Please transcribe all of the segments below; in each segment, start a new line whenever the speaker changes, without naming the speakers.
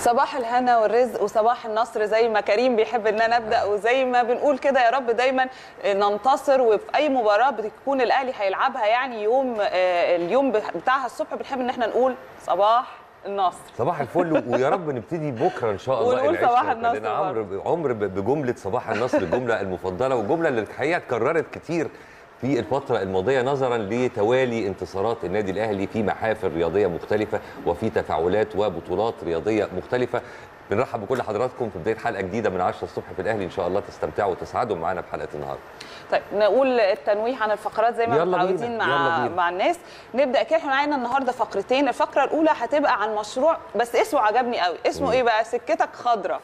صباح الهنا والرزق وصباح النصر زي ما كريم بيحب ان انا ابدا وزي ما بنقول كده يا رب دايما ننتصر وفي اي مباراه بتكون الاهلي هيلعبها يعني يوم آه، اليوم بتاعها الصبح بنحب ان احنا نقول صباح النصر
صباح الفل ويا رب نبتدي بكره ان شاء الله
ونقول
العشرة.
صباح النصر
لأن عمرو عمر ب- بجمله صباح النصر الجمله المفضله والجمله اللي الحقيقه اتكررت كتير في الفترة الماضية نظرا لتوالي انتصارات النادي الأهلي في محافل رياضية مختلفة وفي تفاعلات وبطولات رياضية مختلفة بنرحب بكل حضراتكم في بداية حلقة جديدة من 10 الصبح في الأهلي إن شاء الله تستمتعوا وتسعدوا معنا بحلقة النهاردة
طيب نقول التنويه عن الفقرات زي ما
يلا
متعودين
بينا،
مع
يلا بينا.
مع الناس نبدا كده احنا معانا النهارده فقرتين الفقره الاولى هتبقى عن مشروع بس اسمه عجبني قوي اسمه ايه بقى سكتك خضراء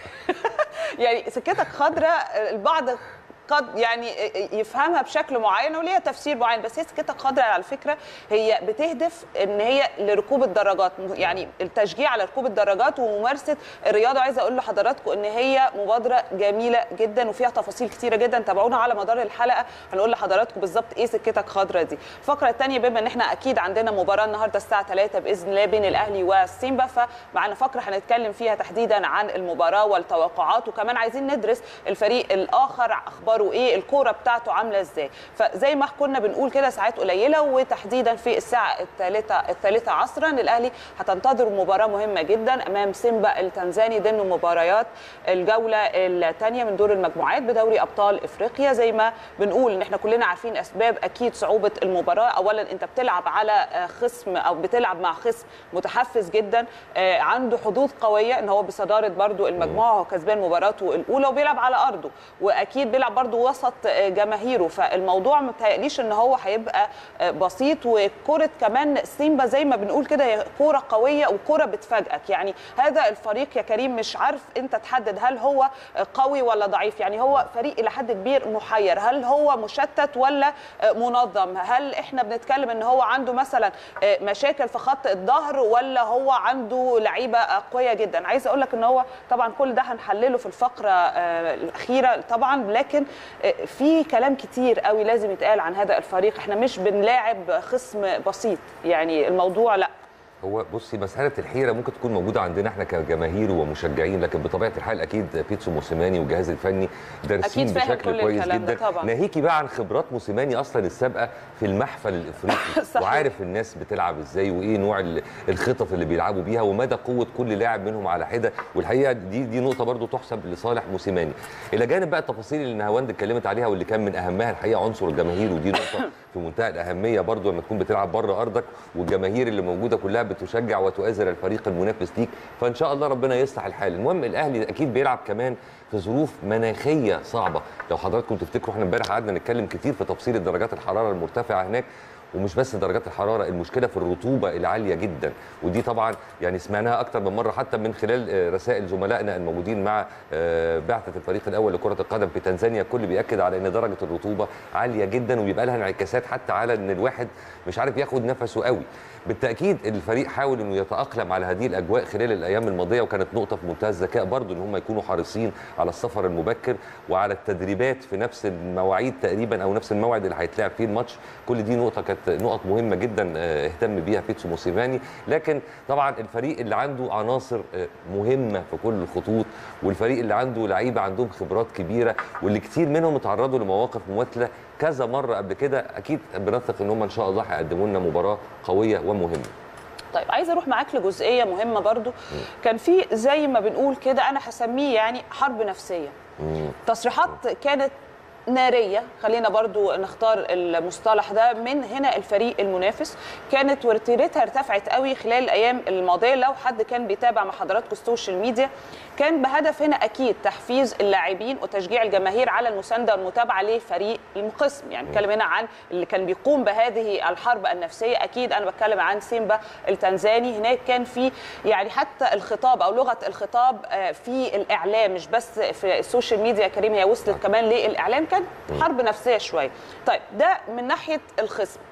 يعني سكتك خضراء البعض قد يعني يفهمها بشكل معين وليها تفسير معين بس هي سكتك خضراء على فكره هي بتهدف ان هي لركوب الدراجات يعني التشجيع على ركوب الدراجات وممارسه الرياضه عايزه اقول لحضراتكم ان هي مبادره جميله جدا وفيها تفاصيل كتيره جدا تابعونا على مدار الحلقه هنقول لحضراتكم بالظبط ايه سكتك خضراء دي الفقره الثانيه بما ان احنا اكيد عندنا مباراه النهارده الساعه 3 باذن الله بين الاهلي والسيمبا فمعنا فقره هنتكلم فيها تحديدا عن المباراه والتوقعات وكمان عايزين ندرس الفريق الاخر اخباره ايه الكوره بتاعته عامله ازاي فزي ما كنا بنقول كده ساعات قليله وتحديدا في الساعه الثالثه الثالثه عصرا الاهلي هتنتظر مباراه مهمه جدا امام سيمبا التنزاني ضمن مباريات الجوله الثانيه من دور المجموعات بدوري ابطال افريقيا زي ما بنقول ان احنا كلنا عارفين اسباب اكيد صعوبه المباراه اولا انت بتلعب على آه، خصم او بتلعب مع خصم متحفز جدا آه، عنده حظوظ قويه ان هو بصداره برضو المجموعه وهو كسبان مباراته الاولى وبيلعب على ارضه واكيد بيلعب برضو وسط آه، جماهيره فالموضوع ما متهيأليش ان هو هيبقى آه، بسيط وكره كمان سيمبا زي ما بنقول كده هي كوره قويه وكوره بتفاجئك يعني هذا الفريق يا كريم مش عارف انت تحدد هل هو آه، قوي ولا ضعيف يعني هو فريق الى حد كبير محير هل هو مشتت ولا آه، منظم هل احنا بنتكلم ان هو عنده مثلا آه، مشاكل في خط الظهر ولا هو عنده لعيبه قويه جدا عايزه اقول لك ان هو طبعا كل ده هنحلله في الفقره آه، الاخيره طبعا لكن آه، في كلام كتير قوي لازم يتقال عن هذا الفريق احنا مش بنلاعب خصم بسيط يعني الموضوع لا
هو بصي مسألة الحيرة ممكن تكون موجودة عندنا احنا كجماهير ومشجعين لكن بطبيعة الحال أكيد بيتسو موسيماني والجهاز الفني دارسين
أكيد فاهم
بشكل
كل
كويس
الكلام ده
جدا
طبعاً.
ناهيكي بقى عن خبرات موسيماني أصلا السابقة في المحفل الإفريقي
صحيح.
وعارف الناس بتلعب إزاي وإيه نوع ال- الخطط اللي بيلعبوا بيها ومدى قوة كل لاعب منهم على حدة والحقيقة دي دي نقطة برضو تحسب لصالح موسيماني إلى جانب بقى التفاصيل اللي نهاوند اتكلمت عليها واللي كان من أهمها الحقيقة عنصر الجماهير ودي نقطة في منتهى الأهمية برضو لما تكون بتلعب بره أرضك والجماهير اللي موجودة كلها بتشجع وتؤازر الفريق المنافس ليك فإن شاء الله ربنا يصلح الحال المهم الأهلي أكيد بيلعب كمان في ظروف مناخيه صعبه لو حضراتكم تفتكروا احنا امبارح قعدنا نتكلم كتير في تفصيل درجات الحراره المرتفعه هناك ومش بس درجات الحراره المشكله في الرطوبه العاليه جدا ودي طبعا يعني سمعناها اكتر من مره حتى من خلال آه، رسائل زملائنا الموجودين مع آه، بعثه الفريق الاول لكره القدم في تنزانيا الكل بياكد على ان درجه الرطوبه عاليه جدا وبيبقى لها انعكاسات حتى على ان الواحد مش عارف ياخد نفسه قوي بالتاكيد الفريق حاول انه يتاقلم على هذه الاجواء خلال الايام الماضيه وكانت نقطه في منتهى الذكاء برضو ان هم يكونوا حريصين على السفر المبكر وعلى التدريبات في نفس المواعيد تقريبا او نفس الموعد اللي هيتلعب فيه الماتش كل دي نقطه كانت نقط مهمه جدا آه، اهتم بيها بيتسو موسيماني لكن طبعا الفريق اللي عنده عناصر آه، مهمه في كل الخطوط والفريق اللي عنده لعيبه عندهم خبرات كبيره واللي كتير منهم اتعرضوا لمواقف مماثله كذا مره قبل كده اكيد بنثق ان هم ان شاء الله هيقدموا لنا مباراه قويه ومهمه
طيب عايزه اروح معاك لجزئيه مهمه برضو كان في زي ما بنقول كده انا هسميه يعني حرب نفسيه
مم.
تصريحات كانت ناريه خلينا برضو نختار المصطلح ده من هنا الفريق المنافس كانت وتيرتها ارتفعت قوي خلال الايام الماضيه لو حد كان بيتابع مع حضراتكم السوشيال ميديا كان بهدف هنا اكيد تحفيز اللاعبين وتشجيع الجماهير على المسانده والمتابعه لفريق القسم يعني بتكلم هنا عن اللي كان بيقوم بهذه الحرب النفسيه اكيد انا بتكلم عن سيمبا التنزاني هناك كان في يعني حتى الخطاب او لغه الخطاب آه، في الاعلام مش بس في السوشيال ميديا يا كريم هي وصلت كمان للاعلام كان حرب نفسيه شويه طيب ده من ناحيه الخصم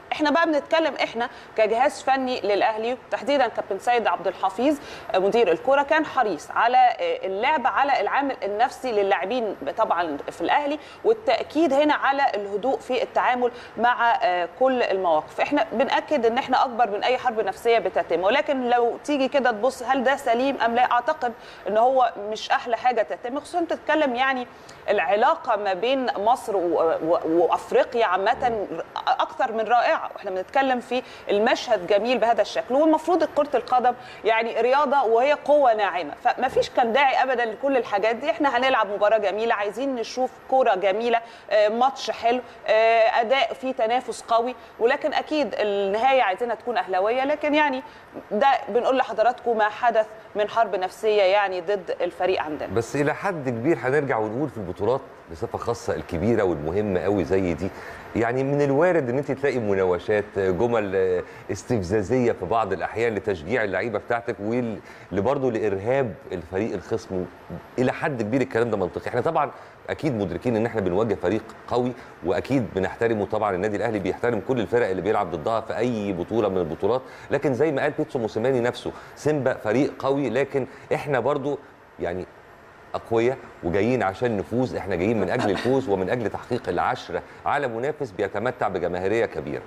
احنا بقى بنتكلم احنا كجهاز فني للاهلي تحديدا كابتن سيد عبد الحفيظ مدير الكره كان حريص على اللعب على العامل النفسي للاعبين طبعا في الاهلي والتاكيد هنا على الهدوء في التعامل مع كل المواقف احنا بناكد ان احنا اكبر من اي حرب نفسيه بتتم ولكن لو تيجي كده تبص هل ده سليم ام لا اعتقد ان هو مش احلى حاجه تتم خصوصا تتكلم يعني العلاقه ما بين مصر وافريقيا عامه اكثر من رائعه واحنا بنتكلم في المشهد جميل بهذا الشكل والمفروض كره القدم يعني رياضه وهي قوه ناعمه فما فيش كان داعي ابدا لكل الحاجات دي احنا هنلعب مباراه جميله عايزين نشوف كوره جميله ماتش حلو اداء فيه تنافس قوي ولكن اكيد النهايه عايزينها تكون اهلاويه لكن يعني ده بنقول لحضراتكم ما حدث من حرب نفسيه يعني ضد الفريق عندنا
بس الى حد كبير هنرجع ونقول في البطولات بصفه خاصه الكبيره والمهمه قوي زي دي يعني من الوارد ان انت تلاقي مناوشات جمل استفزازيه في بعض الاحيان لتشجيع اللعيبه بتاعتك واللي برضه لارهاب الفريق الخصم الى حد كبير الكلام ده منطقي احنا طبعا اكيد مدركين ان احنا بنواجه فريق قوي واكيد بنحترمه طبعا النادي الاهلي بيحترم كل الفرق اللي بيلعب ضدها في اي بطوله من البطولات لكن زي ما قال بيتسو موسيماني نفسه سيمبا فريق قوي لكن احنا برضو يعني اقوياء وجايين عشان نفوز احنا جايين من اجل الفوز ومن اجل تحقيق العشره على منافس بيتمتع بجماهيريه كبيره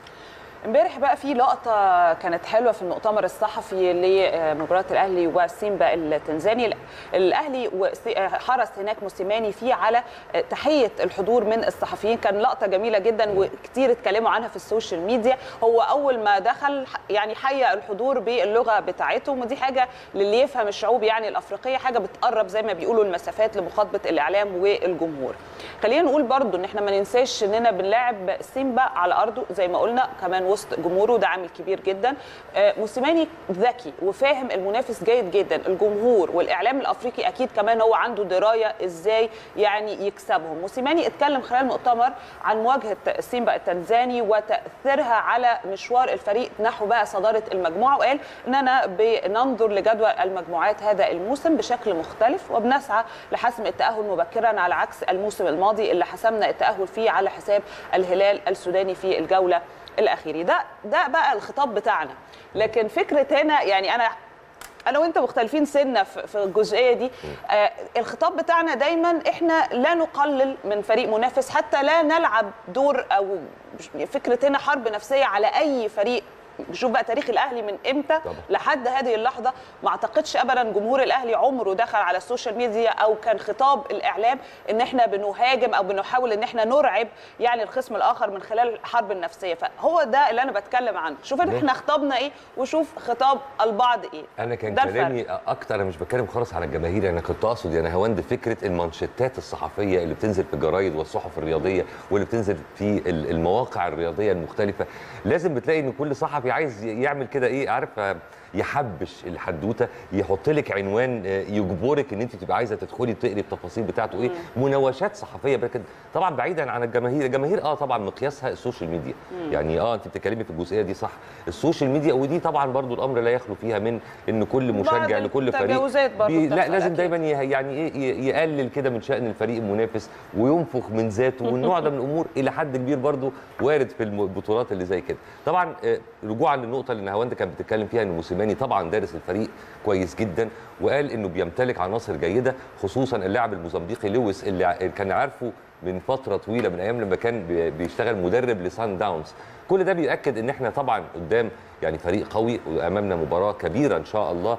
امبارح بقى في لقطه كانت حلوه في المؤتمر الصحفي لمباراه الاهلي وسيمبا التنزاني الاهلي حرص هناك موسيماني فيه على تحيه الحضور من الصحفيين كان لقطه جميله جدا وكتير اتكلموا عنها في السوشيال ميديا هو اول ما دخل يعني حيا الحضور باللغه بتاعتهم ودي حاجه للي يفهم الشعوب يعني الافريقيه حاجه بتقرب زي ما بيقولوا المسافات لمخاطبه الاعلام والجمهور خلينا نقول برضو ان احنا ما ننساش اننا بنلاعب سيمبا على ارضه زي ما قلنا كمان وسط جمهوره ده عامل كبير جدا موسيماني ذكي وفاهم المنافس جيد جدا الجمهور والاعلام الافريقي اكيد كمان هو عنده درايه ازاي يعني يكسبهم موسيماني اتكلم خلال المؤتمر عن مواجهه سيمبا التنزاني وتاثيرها على مشوار الفريق نحو بقى صداره المجموعه وقال اننا بننظر لجدول المجموعات هذا الموسم بشكل مختلف وبنسعى لحسم التاهل مبكرا على عكس الموسم الماضي اللي حسمنا التاهل فيه على حساب الهلال السوداني في الجوله الاخيري ده ده بقى الخطاب بتاعنا لكن فكره هنا يعني انا انا وانت مختلفين سنه في الجزئيه دي آه الخطاب بتاعنا دايما احنا لا نقلل من فريق منافس حتى لا نلعب دور او فكره هنا حرب نفسيه على اي فريق شوف بقى تاريخ الاهلي من امتى طبعا. لحد هذه اللحظه ما اعتقدش ابدا جمهور الاهلي عمره دخل على السوشيال ميديا او كان خطاب الاعلام ان احنا بنهاجم او بنحاول ان احنا نرعب يعني الخصم الاخر من خلال الحرب النفسيه فهو ده اللي انا بتكلم عنه شوف احنا خطابنا ايه وشوف خطاب البعض ايه
انا كان كلامي اكتر انا مش بتكلم خالص على الجماهير انا كنت اقصد يعني هوند فكره المانشيتات الصحفيه اللي بتنزل في الجرايد والصحف الرياضيه واللي بتنزل في المواقع الرياضيه المختلفه لازم بتلاقي ان كل صحفي عايز يعمل كده ايه عارف يحبش الحدوته يحط لك عنوان يجبرك ان انت تبقى عايزه تدخلي تقري التفاصيل بتاعته ايه مناوشات صحفيه لكن طبعا بعيدا عن الجماهير الجماهير اه طبعا مقياسها السوشيال ميديا مم. يعني اه انت بتتكلمي في الجزئيه دي صح السوشيال ميديا ودي طبعا برضو الامر لا يخلو فيها من ان كل مشجع لكل فريق
بي
لا لازم أكيد. دايما يعني ايه يقلل كده من شان الفريق المنافس وينفخ من ذاته والنوع ده من الامور الى حد كبير برضو وارد في البطولات اللي زي كده طبعا رجوعا للنقطه اللي نهاوند كانت بتتكلم فيها ان موسيماني طبعا دارس الفريق كويس جدا وقال انه بيمتلك عناصر جيده خصوصا اللاعب الموزمبيقي لويس اللي كان عارفه من فتره طويله من ايام لما كان بيشتغل مدرب لسان داونز كل ده بيأكد ان احنا طبعا قدام يعني فريق قوي وامامنا مباراه كبيره ان شاء الله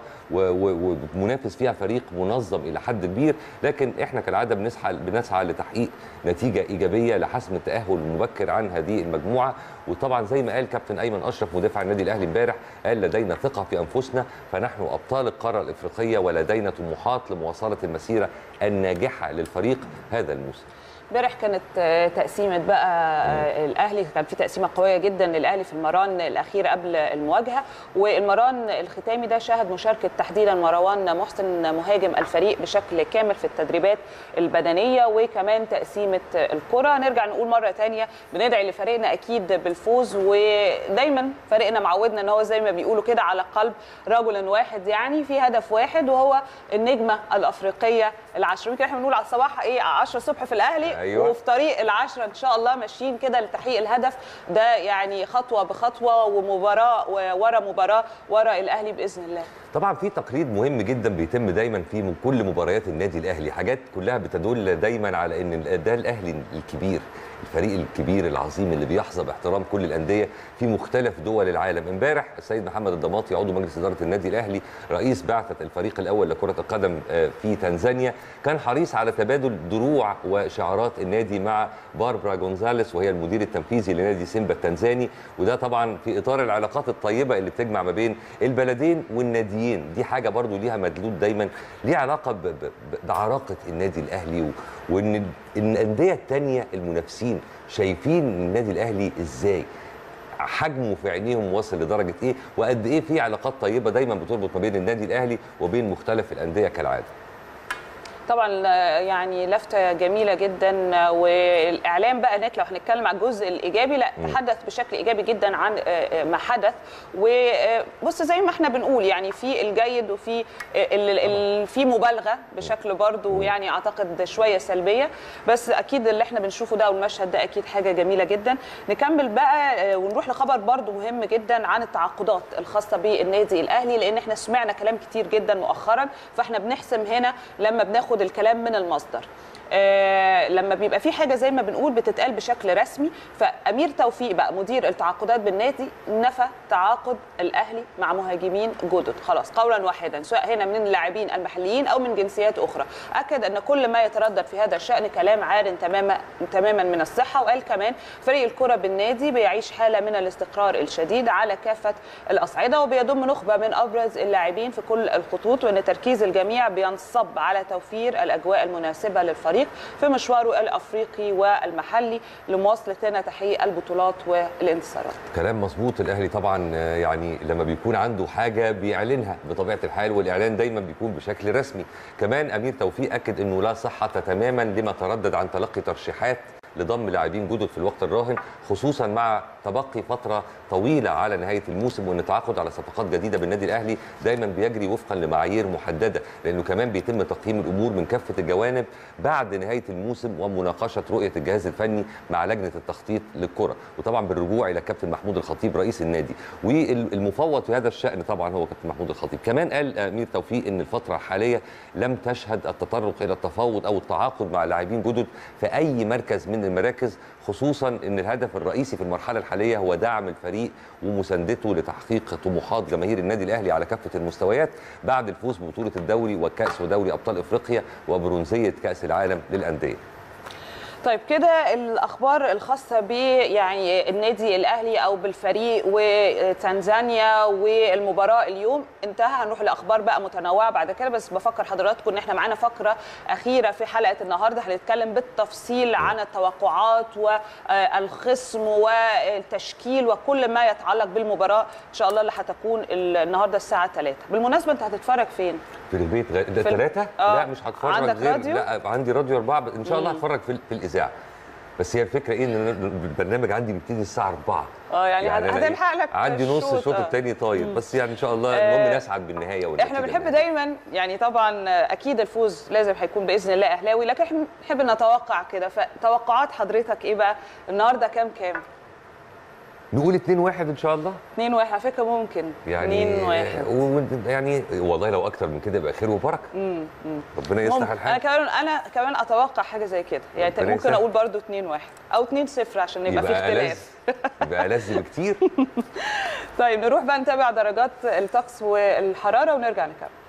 ومنافس فيها فريق منظم الى حد كبير لكن احنا كالعاده بنسعى بنسعى لتحقيق نتيجه ايجابيه لحسم التاهل المبكر عن هذه المجموعه وطبعا زي ما قال كابتن ايمن اشرف مدافع النادي الاهلي امبارح قال لدينا ثقه في انفسنا فنحن ابطال القاره الافريقيه ولدينا طموحات لمواصله المسيره الناجحه للفريق هذا الموسم
امبارح كانت تقسيمه بقى الاهلي كان في تقسيمه قويه جدا للاهلي في المران الاخيره قبل المواجهه والمران الختامي ده شهد مشاركه تحديدا مروان محسن مهاجم الفريق بشكل كامل في التدريبات البدنيه وكمان تقسيمه الكره نرجع نقول مره ثانيه بندعي لفريقنا اكيد بالفوز ودايما فريقنا معودنا ان هو زي ما بيقولوا كده على قلب رجل واحد يعني في هدف واحد وهو النجمه الافريقيه العشره يمكن احنا بنقول على الصباح ايه 10 الصبح في الاهلي
أيوة.
وفي طريق العشرة ان شاء الله ماشيين كده لتحقيق الهدف ده يعني خطوه بخطوه ومباراه ورا مباراه ورا الاهلي باذن الله
طبعا في تقليد مهم جدا بيتم دايما في من كل مباريات النادي الاهلي حاجات كلها بتدل دايما على ان ده الاهلي الكبير الفريق الكبير العظيم اللي بيحظى باحترام كل الانديه في مختلف دول العالم امبارح السيد محمد الضماطي عضو مجلس اداره النادي الاهلي رئيس بعثه الفريق الاول لكره القدم في تنزانيا كان حريص على تبادل دروع وشعارات النادي مع باربرا جونزاليس وهي المدير التنفيذي لنادي سيمبا التنزاني وده طبعا في اطار العلاقات الطيبه اللي بتجمع ما بين البلدين والناديين دي حاجه برضو ليها مدلول دايما ليها علاقه ب- ب- بعراقه النادي الاهلي و- وان الانديه الثانيه المنافسين شايفين النادي الاهلي ازاي حجمه في عينيهم واصل لدرجه ايه وقد ايه في علاقات طيبه دايما بتربط ما بين النادي الاهلي وبين مختلف الانديه كالعاده
طبعا يعني لفته جميله جدا والاعلام بقى هناك لو هنتكلم على الجزء الايجابي لا تحدث بشكل ايجابي جدا عن ما حدث وبص زي ما احنا بنقول يعني في الجيد وفي ال- ال- في مبالغه بشكل برضو يعني اعتقد شويه سلبيه بس اكيد اللي احنا بنشوفه ده والمشهد ده اكيد حاجه جميله جدا نكمل بقى ونروح لخبر برضو مهم جدا عن التعاقدات الخاصه بالنادي الاهلي لان احنا سمعنا كلام كتير جدا مؤخرا فاحنا بنحسم هنا لما بناخد الكلام من المصدر آه لما بيبقى في حاجه زي ما بنقول بتتقال بشكل رسمي فامير توفيق بقى مدير التعاقدات بالنادي نفى تعاقد الاهلي مع مهاجمين جدد خلاص قولا واحدا سواء هنا من اللاعبين المحليين او من جنسيات اخرى اكد ان كل ما يتردد في هذا الشان كلام عار تماما تماما من الصحه وقال كمان فريق الكره بالنادي بيعيش حاله من الاستقرار الشديد على كافه الاصعده وبيضم نخبه من ابرز اللاعبين في كل الخطوط وان تركيز الجميع بينصب على توفير الاجواء المناسبه للفريق في مشواره الافريقي والمحلي لمواصله لنا تحقيق البطولات والانتصارات.
كلام مظبوط الاهلي طبعا آه، يعني لما بيكون عنده حاجه بيعلنها بطبيعه الحال والاعلان دايما بيكون بشكل رسمي كمان امير توفيق اكد انه لا صحه تماما لما تردد عن تلقي ترشيحات لضم لاعبين جدد في الوقت الراهن خصوصا مع تبقي فتره طويله على نهايه الموسم وان التعاقد على صفقات جديده بالنادي الاهلي دايما بيجري وفقا لمعايير محدده لانه كمان بيتم تقييم الامور من كافه الجوانب بعد نهايه الموسم ومناقشه رؤيه الجهاز الفني مع لجنه التخطيط للكره وطبعا بالرجوع الى كابتن محمود الخطيب رئيس النادي والمفوض في هذا الشان طبعا هو كابتن محمود الخطيب كمان قال امير توفيق ان الفتره الحاليه لم تشهد التطرق الى التفاوض او التعاقد مع لاعبين جدد في اي مركز من المراكز خصوصا ان الهدف الرئيسي في المرحله الحاليه هو دعم الفريق ومساندته لتحقيق طموحات جماهير النادي الاهلي على كافه المستويات بعد الفوز ببطوله الدوري والكاس ودوري ابطال افريقيا وبرونزيه كاس العالم للانديه
طيب كده الاخبار الخاصه ب يعني النادي الاهلي او بالفريق وتنزانيا والمباراه اليوم انتهى هنروح لاخبار بقى متنوعه بعد كده بس بفكر حضراتكم ان احنا معانا فقره اخيره في حلقه النهارده هنتكلم بالتفصيل عن التوقعات والخصم والتشكيل وكل ما يتعلق بالمباراه ان شاء الله اللي هتكون النهارده الساعه 3 بالمناسبه انت هتتفرج فين
في البيت غ... ده
في ال-
ثلاثة؟
آه.
لا مش هتفرج
عندك
غير
راديو؟
لا عندي راديو أربعة بس إن شاء الله هتفرج في, ال- في الإذاعة بس هي الفكرة إيه إن أنا البرنامج عندي بيبتدي الساعة 4
اه يعني, يعني
أنا إيه؟
هتلحق لك
عندي نص
الشوط،
الشوط
آه.
الثاني طاير بس يعني إن شاء الله
آه،
المهم نسعد بالنهاية
احنا
والنتيجة
بنحب
النهائية.
دايما يعني طبعا اكيد الفوز لازم هيكون باذن الله اهلاوي لكن احنا بنحب نتوقع كده فتوقعات حضرتك ايه بقى النهارده كام كام
نقول 2 1 إن شاء الله
2 1 على فكره ممكن
يعني
2 1
و... يعني والله لو أكتر من كده يبقى خير وبركة ربنا يصلح
انا
الحال
كمان انا كمان اتوقع حاجه زي كده يعني
ربنا
ممكن
يسهل.
اقول برضو 2 1 او 2 0 عشان يبقى في
يبقى ألذ
اختلاف
يبقى ألذ بكتير
طيب نروح بقى نتابع درجات الطقس والحراره ونرجع نكمل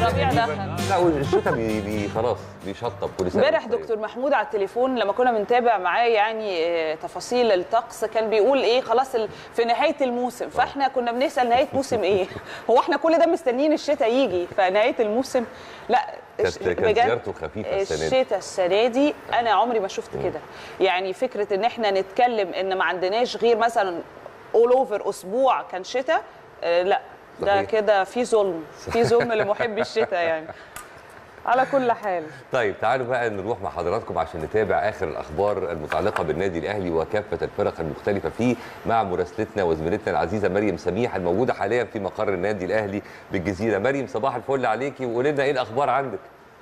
الربيع
تقريباً.
دخل.
لا والشتاء بي بي خلاص بيشطب كل سنه
امبارح
وأنت طيب.
دكتور محمود على التليفون لما كنا بنتابع معاه يعني آه، تفاصيل الطقس كان بيقول ايه خلاص ال- في نهايه الموسم فاحنا كنا بنسال نهايه موسم ايه هو احنا كل ده مستنيين الشتاء يجي فنهايه الموسم لا
كانت
الش-
كانت
بجد
زيارته خفيفه السنه دي
الشتاء السنه دي انا عمري ما شفت كده يعني فكره ان احنا نتكلم ان ما عندناش غير مثلا اول اوفر اسبوع كان شتاء آه، لا ده
صحيح.
كده في ظلم في ظلم لمحبي الشتاء يعني على كل حال
طيب تعالوا بقى نروح مع حضراتكم عشان نتابع اخر الاخبار المتعلقه بالنادي الاهلي وكافه الفرق المختلفه فيه مع مراسلتنا وزميلتنا العزيزه مريم سميح الموجوده حاليا في مقر النادي الاهلي بالجزيره مريم صباح الفل عليكي وقولي لنا ايه الاخبار عندك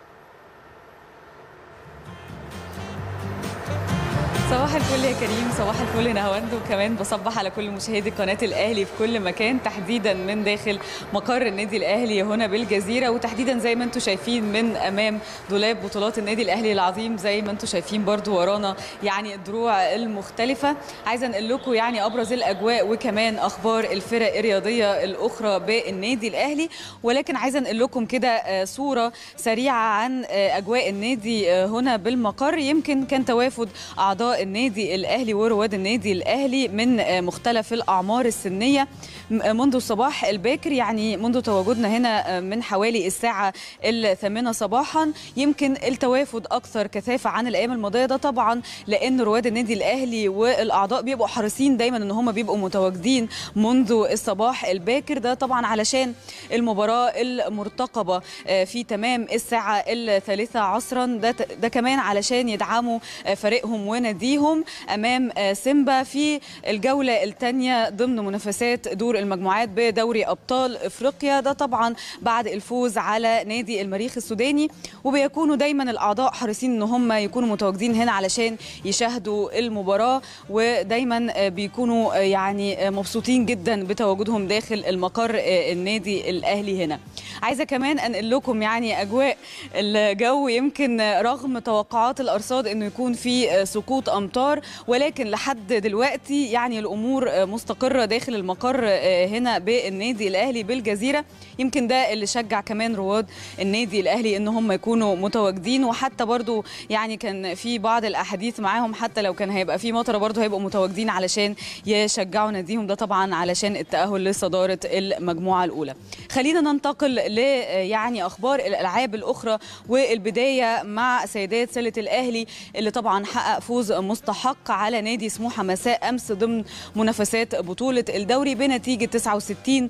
صباح الفل يا كريم صباح الفل نهاوند وكمان بصبح على كل مشاهدي قناه الاهلي في كل مكان تحديدا من داخل مقر النادي الاهلي هنا بالجزيره وتحديدا زي ما انتم شايفين من امام دولاب بطولات النادي الاهلي العظيم زي ما انتم شايفين برضو ورانا يعني الدروع المختلفه عايزه انقل لكم يعني ابرز الاجواء وكمان اخبار الفرق الرياضيه الاخرى بالنادي الاهلي ولكن عايزه انقل لكم كده آه، صوره سريعه عن آه، اجواء النادي آه، هنا بالمقر يمكن كان توافد اعضاء النادي الاهلي ورواد النادي الاهلي من آه، مختلف الاعمار السنيه م- آه، منذ الصباح الباكر يعني منذ تواجدنا هنا آه، من حوالي الساعه الثامنه صباحا يمكن التوافد اكثر كثافه عن الايام الماضيه ده طبعا لان رواد النادي الاهلي والاعضاء بيبقوا حريصين دايما ان هم بيبقوا متواجدين منذ الصباح الباكر ده طبعا علشان المباراه المرتقبه آه، في تمام الساعه الثالثه عصرا ده ده كمان علشان يدعموا آه، فريقهم وناديهم امام آه، سيمبا في الجوله الثانيه ضمن منافسات دور المجموعات بدوري ابطال افريقيا ده طبعا بعد الفوز على نادي المريخ السوداني وبيكونوا دايما الاعضاء حريصين ان هم يكونوا متواجدين هنا علشان يشاهدوا المباراه ودايما آه، بيكونوا آه، يعني آه، مبسوطين جدا بتواجدهم داخل المقر آه، النادي الاهلي هنا عايزه كمان انقل لكم يعني اجواء الجو يمكن رغم توقعات الارصاد انه يكون في سقوط امطار ولكن لحد دلوقتي يعني الامور مستقره داخل المقر هنا بالنادي الاهلي بالجزيره يمكن ده اللي شجع كمان رواد النادي الاهلي ان هم يكونوا متواجدين وحتى برضو يعني كان في بعض الاحاديث معاهم حتى لو كان هيبقى في مطره برضو هيبقوا متواجدين علشان يشجعوا ناديهم ده طبعا علشان التاهل لصداره المجموعه الاولى خلينا ننتقل ل يعني اخبار الالعاب الاخرى والبدايه مع سيدات سله الاهلي اللي طبعا حقق فوز مستحق على نادي سموحه مساء امس ضمن منافسات بطوله الدوري بنتيجه 69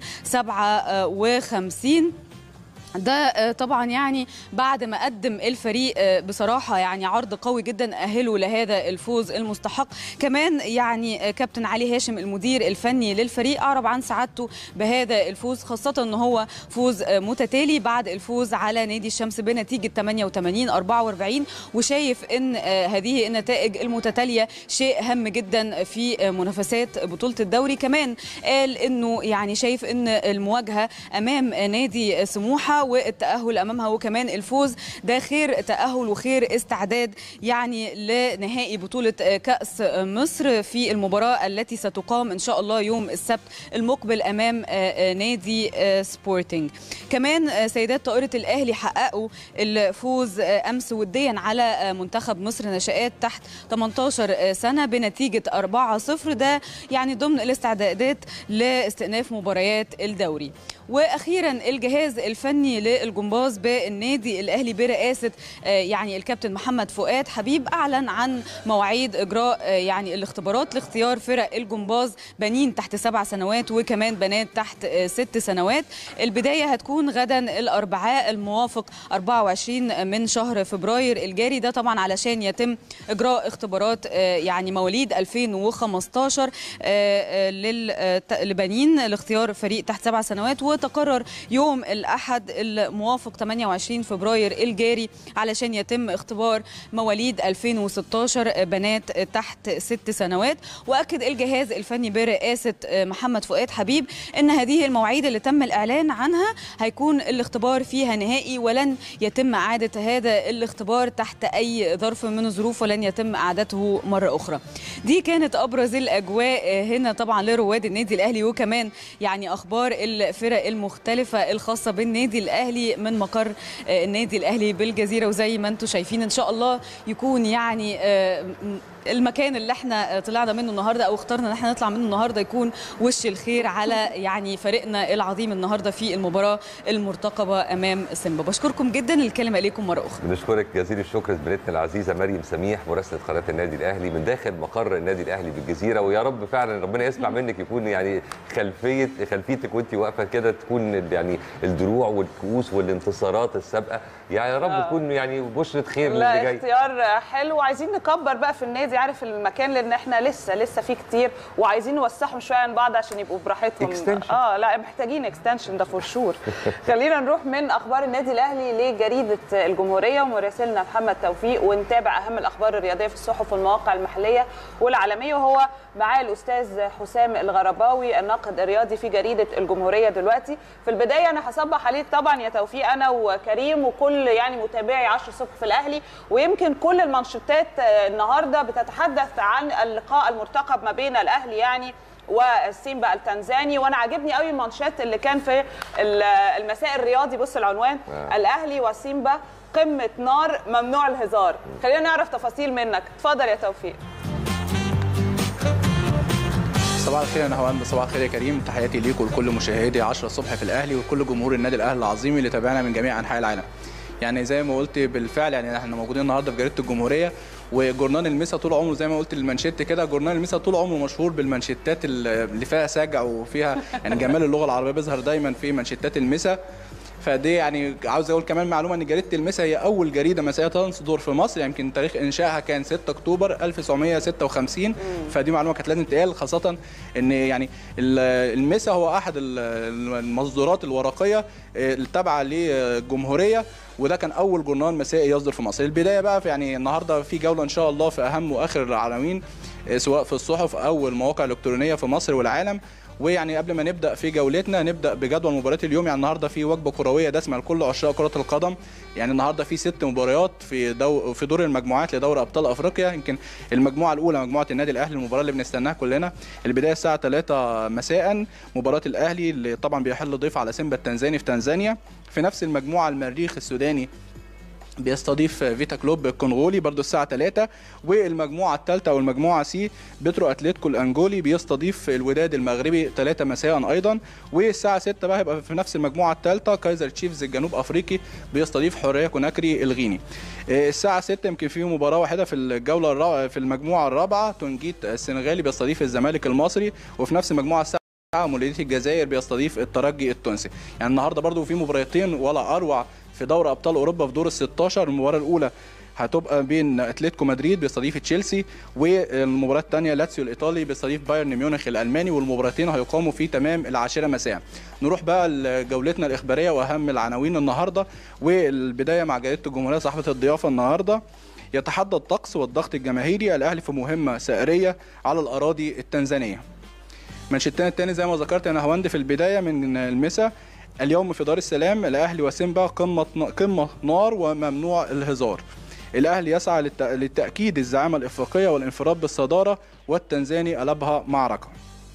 57 ده آه، طبعا يعني بعد ما قدم الفريق آه، بصراحه يعني عرض قوي جدا اهله لهذا الفوز المستحق كمان يعني آه، كابتن علي هاشم المدير الفني للفريق اعرب عن سعادته بهذا الفوز خاصه ان هو فوز آه، متتالي بعد الفوز على نادي الشمس بنتيجه 88 44 وشايف ان آه، هذه النتائج المتتاليه شيء هام جدا في آه، منافسات بطوله الدوري كمان قال انه يعني شايف ان المواجهه امام نادي سموحه والتاهل امامها وكمان الفوز ده خير تاهل وخير استعداد يعني لنهائي بطوله كاس مصر في المباراه التي ستقام ان شاء الله يوم السبت المقبل امام نادي سبورتنج كمان سيدات طائره الاهلي حققوا الفوز امس وديا على منتخب مصر نشآت تحت 18 سنه بنتيجه 4-0 ده يعني ضمن الاستعدادات لاستئناف مباريات الدوري واخيرا الجهاز الفني للجمباز بالنادي الاهلي برئاسه آه، يعني الكابتن محمد فؤاد حبيب اعلن عن مواعيد اجراء آه، يعني الاختبارات لاختيار فرق الجمباز بنين تحت سبع سنوات وكمان بنات تحت آه، ست سنوات البدايه هتكون غدا الاربعاء الموافق 24 من شهر فبراير الجاري ده طبعا علشان يتم اجراء اختبارات آه، يعني مواليد 2015 آه، آه، لل- آه، ت- لبنين لاختيار فريق تحت سبع سنوات وتقرر يوم الأحد الموافق 28 فبراير الجاري علشان يتم اختبار مواليد 2016 بنات تحت ست سنوات وأكد الجهاز الفني برئاسة محمد فؤاد حبيب أن هذه المواعيد اللي تم الإعلان عنها هيكون الاختبار فيها نهائي ولن يتم إعادة هذا الاختبار تحت أي ظرف من الظروف ولن يتم إعادته مرة أخرى دي كانت أبرز الأجواء هنا طبعا لرواد النادي الأهلي وكمان يعني أخبار الفرق المختلفة الخاصة بالنادي الاهلي من مقر آه، النادي الاهلي بالجزيره وزي ما انتم شايفين ان شاء الله يكون يعني آه، م- المكان اللي احنا طلعنا منه النهارده او اخترنا ان احنا نطلع منه النهارده يكون وش الخير على يعني فريقنا العظيم النهارده في المباراه المرتقبه امام سيمبا بشكركم جدا الكلمه اليكم مره اخرى
بنشكرك جزيل الشكر زميلتنا العزيزه مريم سميح مراسله قناه النادي الاهلي من داخل مقر النادي الاهلي بالجزيره ويا رب فعلا ربنا يسمع منك يكون يعني خلفيه خلفيتك وانت واقفه كده تكون يعني الدروع والكؤوس والانتصارات السابقه يعني يا رب
آه.
تكون يعني بشره خير
لا
للي جاي
اختيار حلو وعايزين نكبر بقى في النادي عارف المكان لان احنا لسه لسه فيه كتير وعايزين نوسعهم شويه عن بعض عشان يبقوا براحتهم
Extension.
اه لا محتاجين اكستنشن ده فور شور خلينا نروح من اخبار النادي الاهلي لجريده الجمهوريه ومراسلنا محمد توفيق ونتابع اهم الاخبار الرياضيه في الصحف والمواقع المحليه والعالميه وهو معاه الاستاذ حسام الغرباوي الناقد الرياضي في جريده الجمهوريه دلوقتي في البدايه انا هصبح عليك طبعا يا توفيق انا وكريم وكل يعني متابعي 10 الصبح في الاهلي ويمكن كل المانشيتات آه، النهارده بتتحدث عن اللقاء المرتقب ما بين الاهلي يعني والسيمبا التنزاني وانا عاجبني قوي المانشات اللي كان في ال- المساء الرياضي بص العنوان
آه.
الاهلي وسيمبا قمه نار ممنوع الهزار خلينا نعرف تفاصيل منك اتفضل يا توفيق
صباح الخير يا نهاوند صباح الخير يا كريم تحياتي ليكم ولكل مشاهدي 10 الصبح في الاهلي وكل جمهور النادي الاهلي العظيم اللي تابعنا من جميع انحاء العالم يعني زي ما قلت بالفعل يعني احنا موجودين النهارده في جريده الجمهوريه وجورنال المسا طول عمره زي ما قلت المانشيت كده جورنال المسا طول عمره مشهور بالمانشيتات اللي فيها سجع وفيها يعني جمال اللغه العربيه بيظهر دايما في مانشيتات المسا فدي يعني عاوز اقول كمان معلومه ان جريده المسا هي اول جريده مسائيه تصدر في مصر يعني يمكن تاريخ انشائها كان 6 اكتوبر 1956 فدي معلومه كانت لازم تقال خاصه ان يعني ال- المسا هو احد ال- المصدرات الورقيه التابعه للجمهوريه وده كان اول جورنال مسائي يصدر في مصر البدايه بقى في يعني النهارده في جوله ان شاء الله في اهم واخر العناوين سواء في الصحف او المواقع الالكترونيه في مصر والعالم ويعني قبل ما نبدا في جولتنا نبدا بجدول مباريات اليوم يعني النهارده في وجبه كرويه دسمه لكل عشاق كره القدم يعني النهارده في ست مباريات في دو في دور المجموعات لدوري ابطال افريقيا يمكن المجموعه الاولى مجموعه النادي الاهلي المباراه اللي بنستناها كلنا البدايه الساعه 3 مساء مباراه الاهلي اللي طبعا بيحل ضيف على سيمبا التنزاني في تنزانيا في نفس المجموعه المريخ السوداني بيستضيف فيتا كلوب الكونغولي برضو الساعة 3 والمجموعة الثالثة أو المجموعة سي بترو أتلتيكو الأنجولي بيستضيف الوداد المغربي 3 مساء أيضا والساعة 6 بقى هيبقى في نفس المجموعة الثالثة كايزر تشيفز الجنوب أفريقي بيستضيف حرية كوناكري الغيني آه، الساعة 6 يمكن في مباراة واحدة في الجولة الرابعة في المجموعة الرابعة تونجيت السنغالي بيستضيف الزمالك المصري وفي نفس المجموعة الساعة مولودية الجزائر بيستضيف الترجي التونسي يعني النهارده برضو في مباراتين ولا اروع في دوري ابطال اوروبا في دور ال 16 المباراه الاولى هتبقى بين اتلتيكو مدريد بيستضيف تشيلسي والمباراه الثانيه لاتسيو الايطالي بيستضيف بايرن ميونخ الالماني والمباراتين هيقاموا في تمام العاشره مساء نروح بقى لجولتنا الاخباريه واهم العناوين النهارده والبدايه مع جريده الجمهوريه صاحبه الضيافه النهارده يتحدى الطقس والضغط الجماهيري الاهلي في مهمه سائريه على الاراضي التنزانيه منشتنا الثاني زي ما ذكرت انا هوند في البدايه من المسا اليوم في دار السلام الاهلي وسيمبا قمه قمه نار وممنوع الهزار الاهلي يسعى للت- للتاكيد الزعامه الافريقيه والانفراد بالصداره والتنزاني قلبها معركه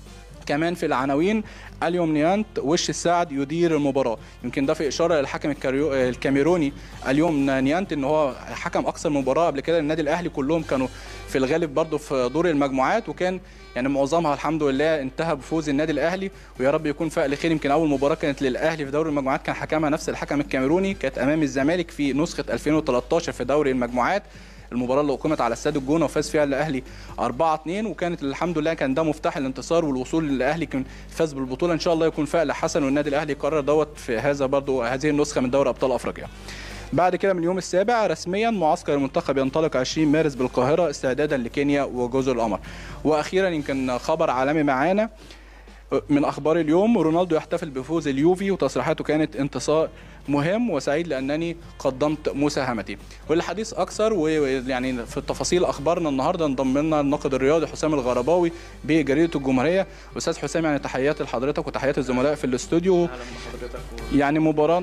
كمان في العناوين اليوم نيانت وش السعد يدير المباراه يمكن ده في اشاره للحكم الكاريو- الكاميروني اليوم نيانت ان هو حكم اكثر مباراه قبل كده النادي الاهلي كلهم كانوا في الغالب برضه في دور المجموعات وكان يعني معظمها الحمد لله انتهى بفوز النادي الاهلي ويا رب يكون فائل خير يمكن اول مباراه كانت للاهلي في دوري المجموعات كان حكمها نفس الحكم الكاميروني كانت امام الزمالك في نسخه 2013 في دوري المجموعات المباراه اللي اقيمت على استاد الجونه وفاز فيها الاهلي 4 2 وكانت الحمد لله كان ده مفتاح الانتصار والوصول للاهلي كان فاز بالبطوله ان شاء الله يكون فائل حسن والنادي الاهلي يقرر دوت في هذا برضو هذه النسخه من دوري ابطال افريقيا بعد كده من اليوم السابع رسميا معسكر المنتخب ينطلق 20 مارس بالقاهره استعدادا لكينيا وجزر القمر واخيرا يمكن خبر عالمي معانا من اخبار اليوم رونالدو يحتفل بفوز اليوفي وتصريحاته كانت انتصار مهم وسعيد لانني قدمت مساهمتي والحديث اكثر ويعني في تفاصيل اخبارنا النهارده انضم لنا الناقد الرياضي حسام الغرباوي بجريده الجمهوريه استاذ حسام يعني تحياتي لحضرتك وتحيات الزملاء في الاستوديو يعني مباراه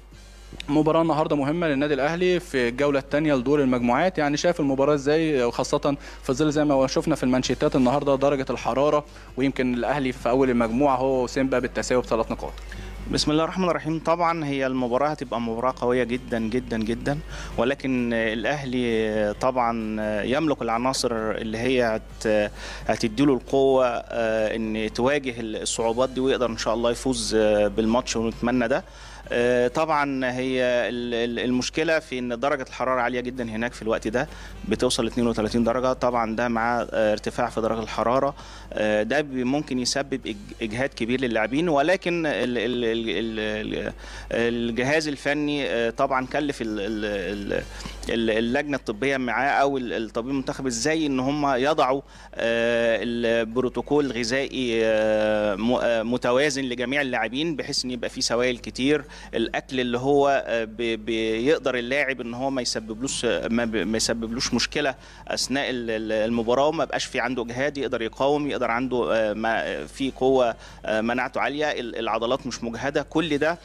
مباراة النهارده مهمة للنادي الأهلي في الجولة الثانية لدور المجموعات يعني شايف المباراة ازاي وخاصة في ظل زي ما شفنا في المانشيتات النهارده درجة الحرارة ويمكن الأهلي في أول المجموعة هو وسيمبا بالتساوي بثلاث نقاط.
بسم الله الرحمن الرحيم طبعا هي المباراة هتبقى مباراة قوية جدا جدا جدا ولكن الأهلي طبعا يملك العناصر اللي هي هت هتديله القوة آه، إن تواجه الصعوبات دي ويقدر إن شاء الله يفوز آه، بالماتش ونتمنى ده آه، طبعا هي ال- ال- المشكله في ان درجه الحراره عاليه جدا هناك في الوقت ده بتوصل 32 درجه طبعا ده مع آه، ارتفاع في درجه الحراره آه، ده بي- ممكن يسبب إج- اجهاد كبير للاعبين ولكن ال- ال- ال- ال- الجهاز الفني آه، طبعا كلف ال- ال- ال- ال- اللجنه الطبيه معاه او ال- الطبيب المنتخب ازاي ان هم يضعوا آه، البروتوكول الغذائي آه، م- آه، متوازن لجميع اللاعبين بحيث ان يبقى فيه سوائل كتير الاكل اللي هو آه، بي- بيقدر اللاعب ان هو ما يسببلوش ما ب- ما يسببلوش مشكله اثناء ال- ال- المباراه وما بقاش في عنده اجهاد يقدر يقاوم يقدر عنده آه، ما- في قوه آه، مناعته عاليه ال- العضلات مش مجهده كل ده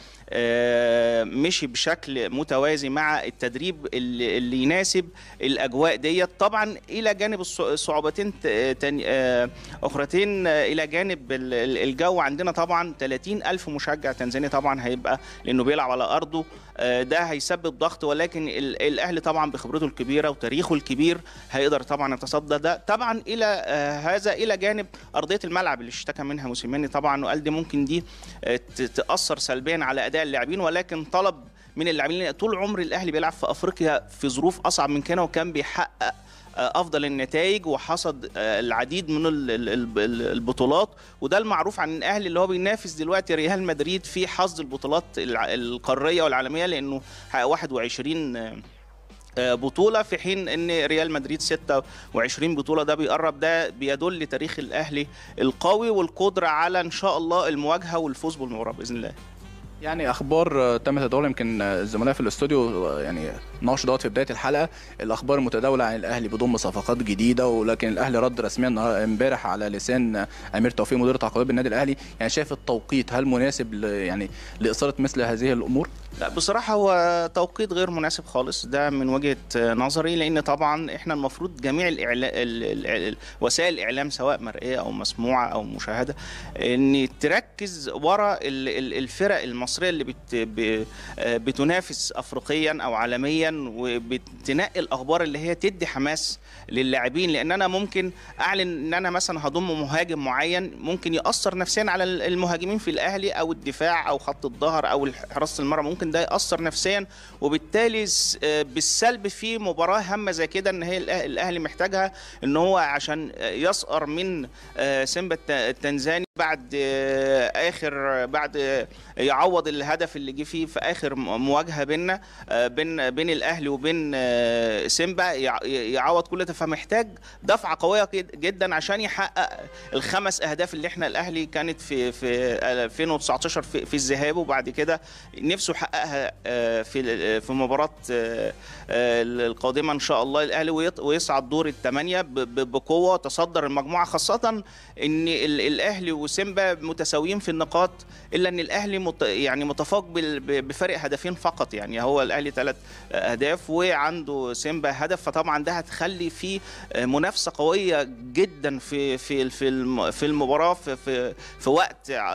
آه، مشي بشكل متوازي مع التدريب اللي اللي يناسب الاجواء ديت طبعا الى جانب الص- صعوبتين ت- تاني- آه، اخرتين آه، الى جانب ال- ال- الجو عندنا طبعا 30 الف مشجع تنزاني طبعا هيبقى لانه بيلعب على ارضه آه، ده هيسبب ضغط ولكن ال- الاهلي طبعا بخبرته الكبيره وتاريخه الكبير هيقدر طبعا يتصدى ده طبعا الى آه، هذا الى جانب ارضيه الملعب اللي اشتكى منها موسيماني طبعا وقال دي ممكن دي آه، ت- تاثر سلبيا على اداء اللاعبين ولكن طلب من اللاعبين لأن طول عمر الاهلي بيلعب في افريقيا في ظروف اصعب من كده وكان بيحقق آه، افضل النتائج وحصد آه، العديد من ال- ال- ال- البطولات وده المعروف عن الاهلي اللي هو بينافس دلوقتي ريال مدريد في حظ البطولات الع- القاريه والعالميه لانه حقق 21 آه، آه، بطولة في حين ان ريال مدريد 26 بطولة ده بيقرب ده بيدل تاريخ الاهلي القوي والقدرة على ان شاء الله المواجهة والفوز بالمباراة باذن الله
يعني اخبار آه، تم تداولها يمكن آه، الزملاء في الاستوديو آه، يعني ناقشوا دوت في بدايه الحلقه الاخبار المتداوله عن الاهلي بضم صفقات جديده ولكن الاهلي رد رسميا النهار- امبارح على لسان آه، امير توفيق مدير تعاقدات بالنادي الاهلي يعني شايف التوقيت هل مناسب ل- يعني لاثاره مثل هذه الامور
لا بصراحة هو توقيت غير مناسب خالص ده من وجهة نظري لأن طبعا احنا المفروض جميع الإعلا... ال... ال... ال... وسائل الإعلام سواء مرئية أو مسموعة أو مشاهدة إن تركز ورا ال... ال- الفرق المصرية اللي بت... ب... آه، بتنافس أفريقيا أو عالميا وبتنقي الأخبار اللي هي تدي حماس للاعبين لأن أنا ممكن أعلن إن أنا مثلا هضم مهاجم معين ممكن يأثر نفسيا على المهاجمين في الأهلي أو الدفاع أو خط الظهر أو حراسة المرمى ممكن ده يأثر نفسيا وبالتالي س- آه، بالسلب في مباراة هامة زي كده ان هي الأه- الاهلي محتاجها ان هو عشان آه، يسقر من آه، سيمبا الت- التنزاني بعد آه، اخر بعد آه، يعوض الهدف اللي جه فيه في اخر م- مواجهه بيننا آه، بين بين الاهلي وبين آه، سيمبا يع- يعوض كل ده فمحتاج دفعه قويه جد- جدا عشان يحقق الخمس اهداف اللي احنا الاهلي كانت في في 2019 في, في الذهاب وبعد كده نفسه يحققها آه، في في مباراه آه، آه، القادمه ان شاء الله الاهلي ويط- ويصعد دور الثمانيه ب- ب- بقوه تصدر المجموعه خاصه ان ال- الاهلي وسيمبا متساويين في النقاط الا ان الاهلي مت يعني متفوق بال- ب- بفرق هدفين فقط يعني هو الاهلي ثلاث اهداف وعنده سيمبا هدف فطبعا ده هتخلي في منافسه قويه جدا في في في الم- في المباراه في في, في وقت آه،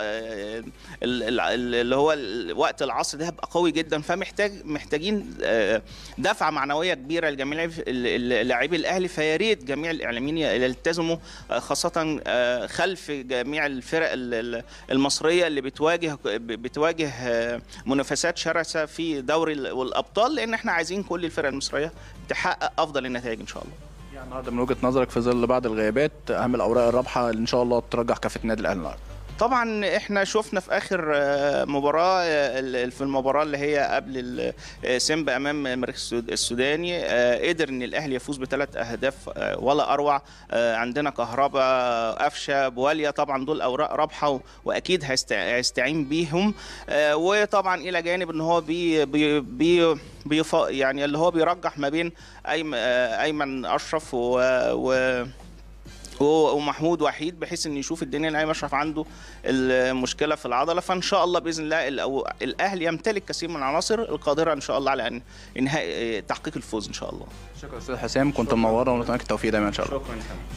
ال- ال- ال- اللي هو ال- وقت العصر ده هيبقى قوي جدا فمحتاج محتاجين آه، دفعه معنويه كبيره لجميع ال- ال- لاعبي الاهلي فيا ريت جميع الاعلاميين يلتزموا آه، خاصه آه، خلف جميع الفرق ال- ال- المصريه اللي بتواجه بتواجه آه، منافسات شرسه في دوري ال- والابطال لان احنا عايزين كل الفرق المصريه تحقق افضل النتائج ان شاء الله
يعني النهارده من وجهه نظرك في ظل بعض الغيابات اهم الاوراق الرابحه اللي ان شاء الله ترجح كافه النادي الاهلي النهارده
طبعا احنا شفنا في اخر آه، مباراه آه، ال- في المباراه اللي هي قبل ال- آه، سيمبا امام المركز السود- السوداني آه، قدر ان الاهلي يفوز بثلاث اهداف آه، ولا اروع آه، عندنا كهربا قفشه بواليا طبعا دول اوراق رابحه و- واكيد هيست- هيستعين بيهم آه، وطبعا الى جانب ان هو بي بي بي بيف يعني اللي هو بيرجح ما بين أيم- آه، ايمن اشرف و, و و- ومحمود وحيد بحيث ان يشوف الدنيا الاهلي مشرف عنده المشكله في العضله فان شاء الله باذن الله ال- أو- الاهلي يمتلك كثير من العناصر القادره ان شاء الله على ان انهاء تحقيق الفوز ان شاء الله
شكرا استاذ حسام كنت منوره ونتمنى التوفيق دايما ان شاء الله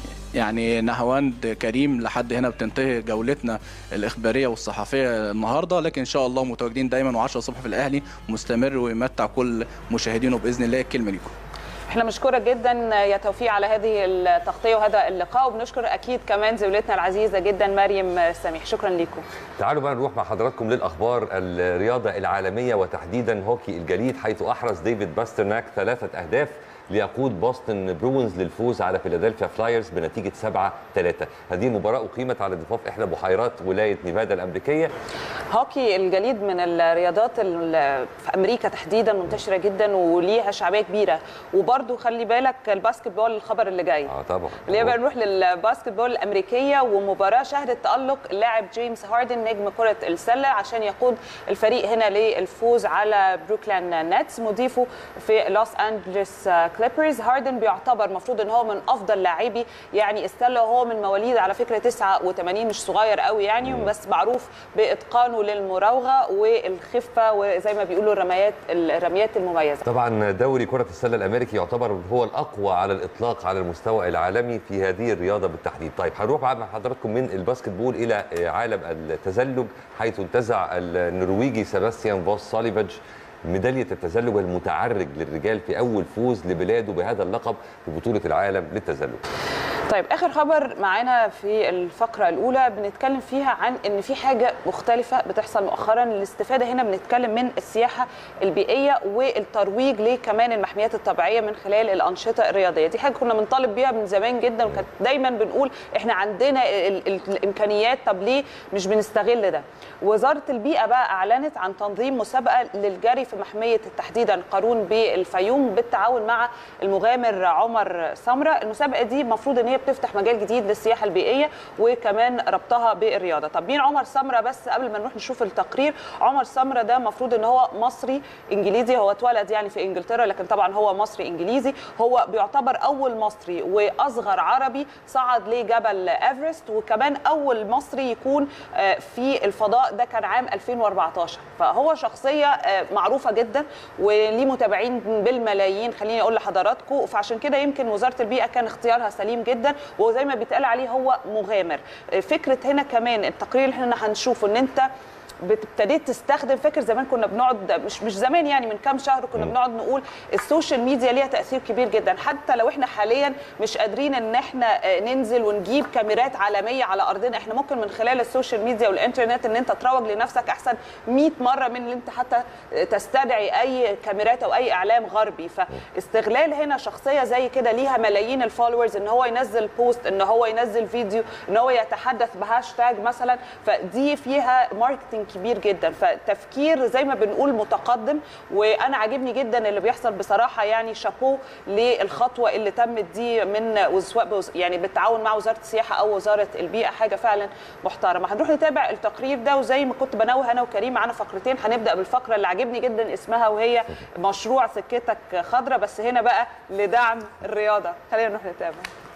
يعني نهواند كريم لحد هنا بتنتهي جولتنا الاخباريه والصحفيه النهارده لكن ان شاء الله متواجدين دايما و10 الصبح في الاهلي مستمر ويمتع كل مشاهدينه باذن الله الكلمه ليكم
احنا بنشكرك جدا يا توفيق على هذه التغطيه وهذا اللقاء وبنشكر اكيد كمان زميلتنا العزيزه جدا مريم سميح شكرا لكم
تعالوا بقى نروح مع حضراتكم للاخبار الرياضه العالميه وتحديدا هوكي الجليد حيث احرز ديفيد باسترناك ثلاثه اهداف ليقود بوسطن برونز للفوز على فيلادلفيا فلايرز بنتيجه 7 3 هذه المباراه اقيمت على ضفاف احدى بحيرات ولايه نيفادا الامريكيه
هوكي الجليد من الرياضات ال- في امريكا تحديدا منتشره جدا وليها شعبيه كبيره وبرده خلي بالك الباسكت بول الخبر اللي جاي
اه طبعا
اللي هي بقى نروح للباسكت بول الامريكيه ومباراه شهدت تالق اللاعب جيمس هاردن نجم كره السله عشان يقود الفريق هنا للفوز على بروكلين نتس مضيفه في لوس انجلوس كليبرز هاردن بيعتبر مفروض ان هو من افضل لاعبي يعني السله وهو من مواليد على فكره 89 مش صغير قوي يعني بس معروف باتقانه للمراوغه والخفه وزي ما بيقولوا الرميات الرميات المميزه
طبعا دوري كرة السلة الأمريكي يعتبر هو الأقوى على الإطلاق على المستوى العالمي في هذه الرياضة بالتحديد طيب هنروح بقى مع حضراتكم من الباسكت بول إلى عالم التزلج حيث انتزع النرويجي سباستيان فوس سوليفاج ميدالية التزلج المتعرج للرجال في أول فوز لبلاده بهذا اللقب في بطولة العالم للتزلج
طيب اخر خبر معانا في الفقره الاولى بنتكلم فيها عن ان في حاجه مختلفه بتحصل مؤخرا الاستفاده هنا بنتكلم من السياحه البيئيه والترويج لكمان المحميات الطبيعيه من خلال الانشطه الرياضيه دي حاجه كنا بنطالب بيها من زمان جدا وكانت دايما بنقول احنا عندنا ال- ال- الامكانيات طب ليه مش بنستغل ده وزاره البيئه بقى اعلنت عن تنظيم مسابقه للجري في محميه تحديدا قارون بالفيوم بالتعاون مع المغامر عمر سمره المسابقه دي المفروض ان هي بتفتح مجال جديد للسياحه البيئيه وكمان ربطها بالرياضه طب مين عمر سمره بس قبل ما نروح نشوف التقرير عمر سمره ده المفروض ان هو مصري انجليزي هو اتولد يعني في انجلترا لكن طبعا هو مصري انجليزي هو بيعتبر اول مصري واصغر عربي صعد لجبل ايفرست وكمان اول مصري يكون آه، في الفضاء ده كان عام 2014 فهو شخصيه آه، معروفه جدا وليه متابعين بالملايين خليني اقول لحضراتكم فعشان كده يمكن وزاره البيئه كان اختيارها سليم جدا وزي ما بيتقال عليه هو مغامر آه، فكره هنا كمان التقرير اللي احنا هنشوفه ان انت ابتديت تستخدم فاكر زمان كنا بنقعد مش مش زمان يعني من كام شهر كنا بنقعد نقول السوشيال ميديا ليها تاثير كبير جدا حتى لو احنا حاليا مش قادرين ان احنا آه، ننزل ونجيب كاميرات عالميه على ارضنا احنا ممكن من خلال السوشيال ميديا والانترنت ان انت تروج لنفسك احسن 100 مره من ان انت حتى تستدعي اي كاميرات او اي اعلام غربي فاستغلال هنا شخصيه زي كده ليها ملايين الفولورز ان هو ينزل بوست ان هو ينزل فيديو ان هو يتحدث بهاشتاج مثلا فدي فيها ماركتنج كبير جدا فتفكير زي ما بنقول متقدم وانا عاجبني جدا اللي بيحصل بصراحه يعني شابو للخطوه اللي تمت دي من سواء بوز- يعني بالتعاون مع وزاره السياحه او وزاره البيئه حاجه فعلا محترمه هنروح نتابع التقرير ده وزي ما كنت بنوه انا وكريم معانا فقرتين هنبدا بالفقره اللي عاجبني جدا اسمها وهي مشروع سكتك خضراء بس هنا بقى لدعم الرياضه خلينا نروح نتابع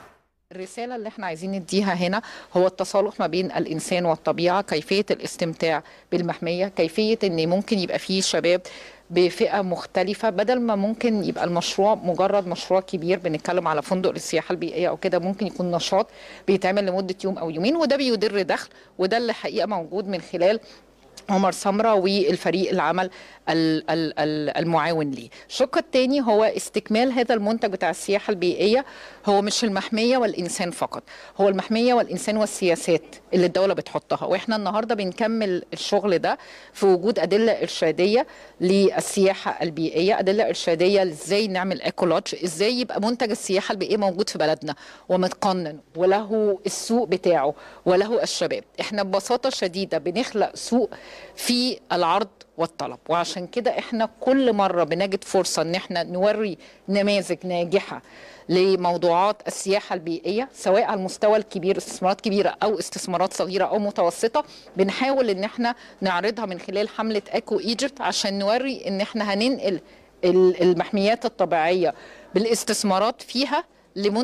الرسالة اللي احنا عايزين نديها هنا هو التصالح ما بين الإنسان والطبيعة كيفية الاستمتاع بالمحمية كيفية ان ممكن يبقى فيه شباب بفئة مختلفة بدل ما ممكن يبقى المشروع مجرد مشروع كبير بنتكلم على فندق للسياحة البيئية أو كده ممكن يكون نشاط بيتعمل لمدة يوم أو يومين وده بيدر دخل وده اللي حقيقة موجود من خلال عمر سمرة والفريق العمل ال- ال- ال- المعاون ليه الشق الثاني هو استكمال هذا المنتج بتاع السياحة البيئية هو مش المحمية والإنسان فقط هو المحمية والإنسان والسياسات اللي الدولة بتحطها وإحنا النهاردة بنكمل الشغل ده في وجود أدلة إرشادية للسياحة البيئية أدلة إرشادية إزاي نعمل إيكولوج إزاي يبقى منتج السياحة البيئية موجود في بلدنا ومتقنن وله السوق بتاعه وله الشباب إحنا ببساطة شديدة بنخلق سوق في العرض والطلب وعشان كده احنا كل مرة بنجد فرصة ان احنا نوري نماذج ناجحة لموضوعات السياحة البيئية سواء على المستوى الكبير استثمارات كبيرة أو استثمارات صغيرة أو متوسطة بنحاول ان احنا نعرضها من خلال حملة اكو ايجيبت عشان نوري ان احنا هننقل ال- المحميات الطبيعية بالاستثمارات فيها لمنتج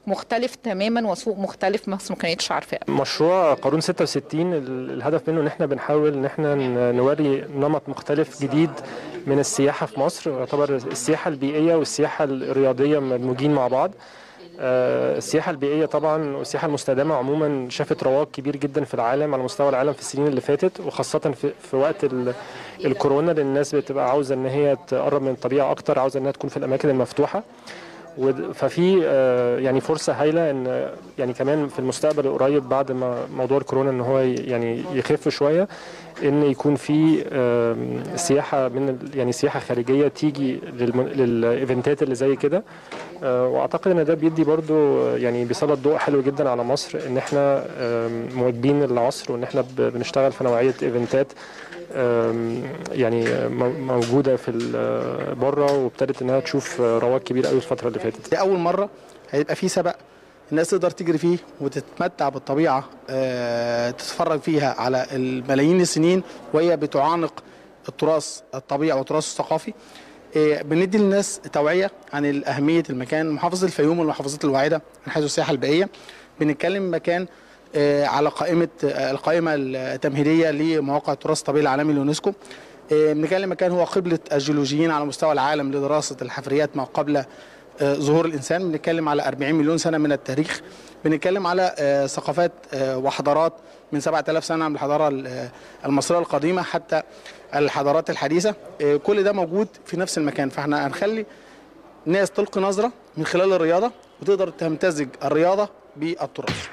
مختلف تماما وسوق مختلف مصر ما كانتش عارفاه
مشروع قارون 66 ال- الهدف منه ان احنا بنحاول ان احنا ن- نوري نمط مختلف جديد من السياحه في مصر يعتبر السياحه البيئيه والسياحه الرياضيه مدموجين مع بعض آه، السياحه البيئيه طبعا والسياحه المستدامه عموما شافت رواج كبير جدا في العالم على مستوى العالم في السنين اللي فاتت وخاصه في, في وقت ال- الكورونا لان الناس بتبقى عاوزه ان هي تقرب من الطبيعه اكتر عاوزه انها تكون في الاماكن المفتوحه ود- ففي آه، يعني فرصه هايله ان يعني كمان في المستقبل القريب بعد ما موضوع الكورونا ان هو ي- يعني يخف شويه ان يكون في آم، سياحه من ال- يعني سياحه خارجيه تيجي للم- للايفنتات اللي زي كده آه، واعتقد ان ده بيدي برضو آه، يعني بيسلط ضوء حلو جدا على مصر ان احنا آم، مواكبين العصر وان احنا ب- بنشتغل في نوعيه ايفنتات آم، يعني مو- موجوده في ال- بره وابتدت انها تشوف رواج كبير قوي الفتره اللي فاتت
دي اول مره هيبقى في سبق الناس تقدر تجري فيه وتتمتع بالطبيعه آه، تتفرج فيها على الملايين السنين وهي بتعانق التراث الطبيعي والتراث الثقافي آه، بندي للناس توعيه عن اهميه المكان محافظه الفيوم والمحافظات الواعده من حيث السياحه البيئيه بنتكلم مكان آه، على قائمه آه، القائمه التمهيديه لمواقع التراث الطبيعي العالمي اليونسكو آه، بنتكلم مكان هو قبله الجيولوجيين على مستوى العالم لدراسه الحفريات ما قبل آه، ظهور الانسان بنتكلم على 40 مليون سنه من التاريخ بنتكلم على آه، ثقافات آه، وحضارات من 7000 سنه من الحضاره ال- آه، المصريه القديمه حتى الحضارات الحديثه آه، كل ده موجود في نفس المكان فاحنا هنخلي ناس تلقي نظره من خلال الرياضه وتقدر تمتزج الرياضه بالتراث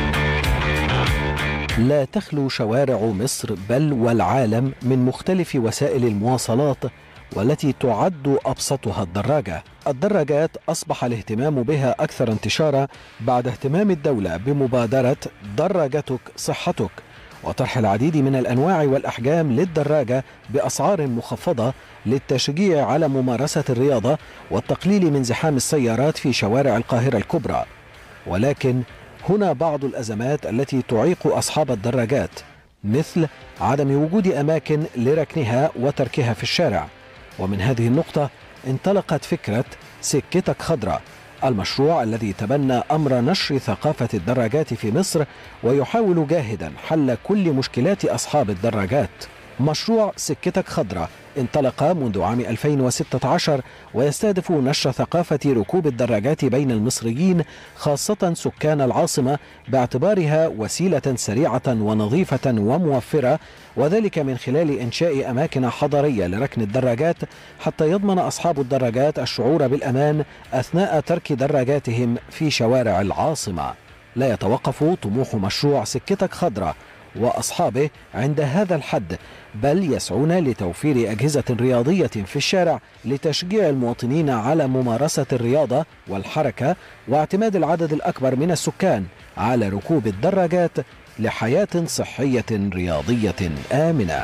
لا تخلو شوارع مصر بل والعالم من مختلف وسائل المواصلات والتي تعد ابسطها الدراجه. الدراجات اصبح الاهتمام بها اكثر انتشارا بعد اهتمام الدوله بمبادره دراجتك صحتك وطرح العديد من الانواع والاحجام للدراجه باسعار مخفضه للتشجيع على ممارسه الرياضه والتقليل من زحام السيارات في شوارع القاهره الكبرى. ولكن هنا بعض الازمات التي تعيق اصحاب الدراجات مثل عدم وجود اماكن لركنها وتركها في الشارع ومن هذه النقطه انطلقت فكره سكتك خضراء المشروع الذي تبنى امر نشر ثقافه الدراجات في مصر ويحاول جاهدا حل كل مشكلات اصحاب الدراجات مشروع سكتك خضراء انطلق منذ عام 2016 ويستهدف نشر ثقافة ركوب الدراجات بين المصريين خاصة سكان العاصمة باعتبارها وسيلة سريعة ونظيفة وموفرة وذلك من خلال إنشاء أماكن حضرية لركن الدراجات حتى يضمن أصحاب الدراجات الشعور بالأمان أثناء ترك دراجاتهم في شوارع العاصمة لا يتوقف طموح مشروع سكتك خضراء واصحابه عند هذا الحد بل يسعون لتوفير اجهزه رياضيه في الشارع لتشجيع المواطنين على ممارسه الرياضه والحركه واعتماد العدد الاكبر من السكان على ركوب الدراجات لحياه صحيه رياضيه امنه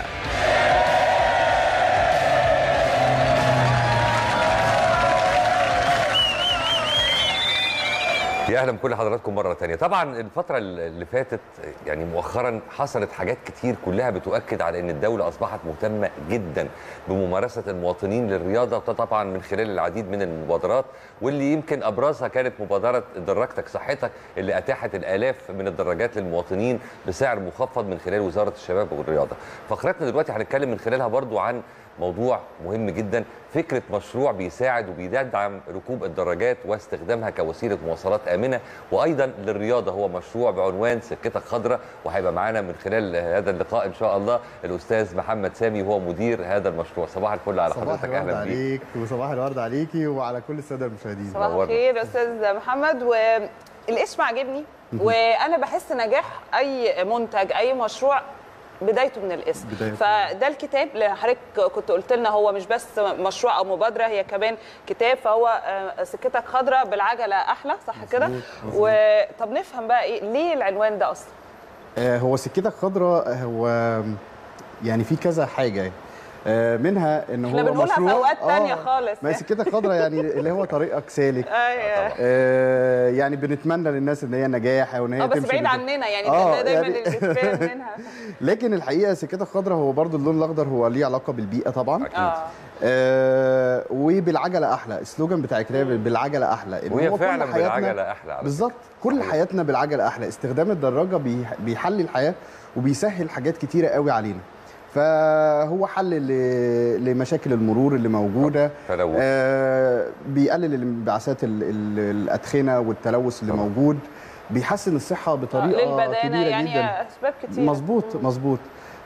يا اهلا بكل حضراتكم مره تانية طبعا الفتره اللي فاتت يعني مؤخرا حصلت حاجات كتير كلها بتؤكد على ان الدوله اصبحت مهتمه جدا بممارسه المواطنين للرياضه وده طبعا من خلال العديد من المبادرات واللي يمكن ابرزها كانت مبادره دراجتك صحتك اللي اتاحت الالاف من الدراجات للمواطنين بسعر مخفض من خلال وزاره الشباب والرياضه فقرتنا دلوقتي هنتكلم من خلالها برضو عن موضوع مهم جدا فكره مشروع بيساعد وبيدعم ركوب الدراجات واستخدامها كوسيله مواصلات امنه وايضا للرياضه هو مشروع بعنوان سكتك خضراء وهيبقى معانا من خلال هذا اللقاء ان شاء الله الاستاذ محمد سامي وهو مدير هذا المشروع صباح الفل على
صباح
حضرتك
الورد
اهلا بيك
عليك وصباح الورد عليكي وعلى كل الساده المشاهدين
صباح الخير استاذ محمد والاسم عجبني وانا بحس نجاح اي منتج اي مشروع بدايته من الاسم
بدايته.
فده الكتاب اللي حضرتك كنت قلت لنا هو مش بس مشروع او مبادره هي كمان كتاب فهو آه، سكتك خضراء بالعجله احلى صح كده
مظبوط.
وطب نفهم بقى ايه ليه العنوان ده اصلا
آه هو سكتك خضراء هو يعني في كذا حاجه آه منها ان هو
احنا بنقولها في
مشروع
اوقات تانية خالص
ما هي سكتك خضراء يعني اللي هو طريقك سالك
ايوه
آه يعني بنتمنى للناس ان هي نجاح او ان هي
اه بس
تمشي
بعيد
بت-
عننا يعني
آه،
ده دايما
يعني-
اللي بيتفهم منها
لكن الحقيقه سكتك خضراء هو برضو اللون الاخضر هو ليه علاقه بالبيئه طبعا
اه
آه وبالعجله احلى السلوجان بتاع كده بالعجله احلى إن
وهي
هو كل
فعلا
حياتنا-
بالعجله احلى على
بالظبط كل حياتنا بالعجله احلى استخدام الدراجه بيح- بيحلي الحياه وبيسهل حاجات كتيره قوي علينا فهو حل ل- لمشاكل المرور اللي موجوده
تلوث.
آه بيقلل الانبعاثات ال- ال- الادخنه والتلوث اللي
طبعا.
موجود بيحسن الصحه بطريقه
للبدانه
كبيره
يعني
جدا
اسباب كتير
مظبوط مظبوط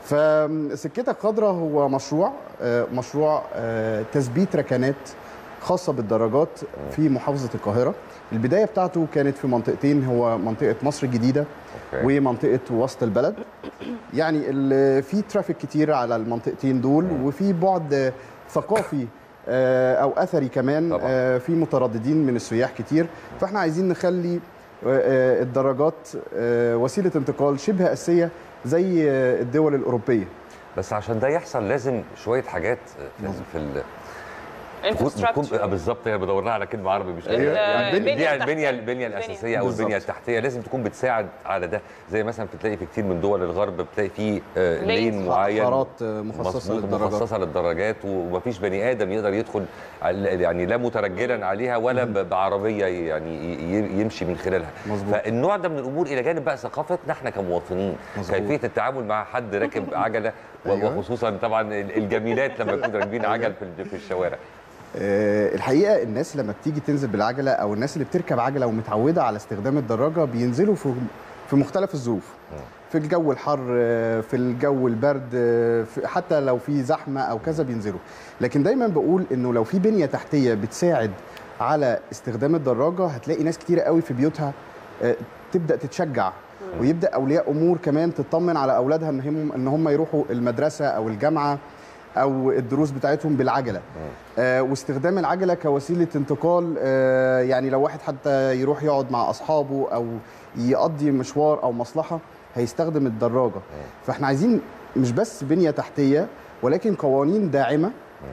فسكتك خضراء هو مشروع آه، مشروع آه، تثبيت ركنات خاصه بالدراجات في محافظه القاهره البدايه بتاعته كانت في منطقتين هو منطقه مصر الجديده
أوكي.
ومنطقه وسط البلد يعني ال- في ترافيك كتير على المنطقتين دول وفي بعد آه، ثقافي آه، او اثري كمان
طبعاً.
آه، في مترددين من السياح كتير فاحنا عايزين نخلي آه، آه، الدراجات آه، وسيله انتقال شبه اساسيه زي آه، الدول الاوروبيه
بس عشان ده يحصل لازم شويه حاجات في, في ال... تكون-
Infrastructure.
آه، بالظبط هي بدور لها على كلمه عربي مش
أيوة.
لاقيها.
البنية
دي
التحتية.
البنيه البنيه الاساسيه او
بالظبط.
البنيه التحتيه لازم تكون بتساعد على ده زي مثلا بتلاقي في كتير من دول الغرب بتلاقي فيه آه،
لين.
لين معين
حارات آه، مخصصه
مظبوط،
للدراجات
مخصصه للدراجات ومفيش بني ادم يقدر يدخل على- يعني لا مترجلا عليها ولا ب- بعربيه يعني ي- ي- يمشي من خلالها
مظبوط.
فالنوع ده من الامور الى جانب بقى ثقافتنا احنا كمواطنين
مظبوط.
كيفيه التعامل مع حد راكب عجله و-
أيوة.
وخصوصا طبعا الجميلات لما يكونوا راكبين عجل في في الشوارع
آه، الحقيقه الناس لما بتيجي تنزل بالعجله او الناس اللي بتركب عجله ومتعوده على استخدام الدراجه بينزلوا في في مختلف الظروف في الجو الحر آه، في الجو البرد آه، في- حتى لو في زحمه او كذا بينزلوا لكن دايما بقول انه لو في بنيه تحتيه بتساعد على استخدام الدراجه هتلاقي ناس كتيره قوي في بيوتها آه، تبدا تتشجع ويبدا اولياء امور كمان تطمن على اولادها ان هم ان هم يروحوا المدرسه او الجامعه او الدروس بتاعتهم بالعجله آه واستخدام العجله كوسيله انتقال آه يعني لو واحد حتى يروح يقعد مع اصحابه او يقضي مشوار او مصلحه هيستخدم الدراجه فاحنا عايزين مش بس بنيه تحتيه ولكن قوانين داعمه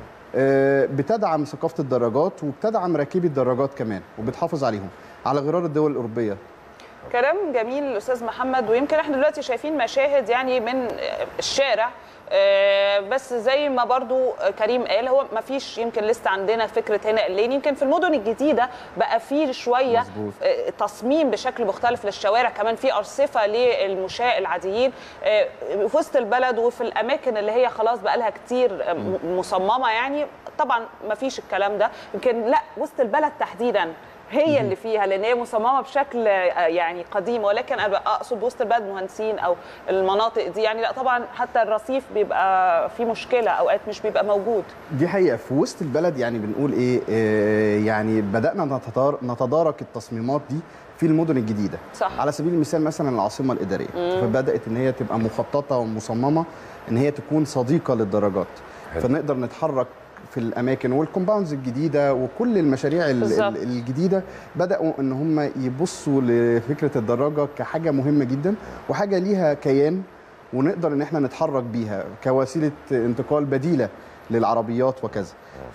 آه بتدعم ثقافه الدراجات وبتدعم راكبي الدراجات كمان وبتحافظ عليهم على غرار الدول الاوروبيه
كلام جميل الاستاذ محمد ويمكن احنا دلوقتي شايفين مشاهد يعني من الشارع آه، بس زي ما برضو كريم قال هو ما فيش يمكن لسه عندنا فكره هنا اللين يمكن في المدن الجديده بقى في شويه
مظبوط.
آه، تصميم بشكل مختلف للشوارع كمان في ارصفه للمشاة العاديين آه، في وسط البلد وفي الاماكن اللي هي خلاص بقى لها كتير آه، م- مصممه يعني طبعا ما فيش الكلام ده يمكن لا وسط البلد تحديدا هي اللي فيها لان هي مصممه بشكل آه، يعني قديم ولكن انا اقصد وسط البلد مهندسين او المناطق دي يعني لا طبعا حتى الرصيف بيبقى فيه مشكله اوقات مش بيبقى موجود
دي حقيقه في وسط البلد يعني بنقول ايه آه، يعني بدانا نتدار- نتدارك التصميمات دي في المدن الجديده
صح.
على سبيل المثال مثلا العاصمه الاداريه فبدات ان هي تبقى مخططه ومصممه ان هي تكون صديقه للدرجات
حلو.
فنقدر نتحرك في الاماكن والكومباوندز الجديده وكل المشاريع ال-
بالظبط.
ال- الجديده بداوا ان هم يبصوا لفكره الدراجه كحاجه مهمه جدا وحاجه ليها كيان ونقدر ان احنا نتحرك بيها كوسيله انتقال بديله للعربيات وكذا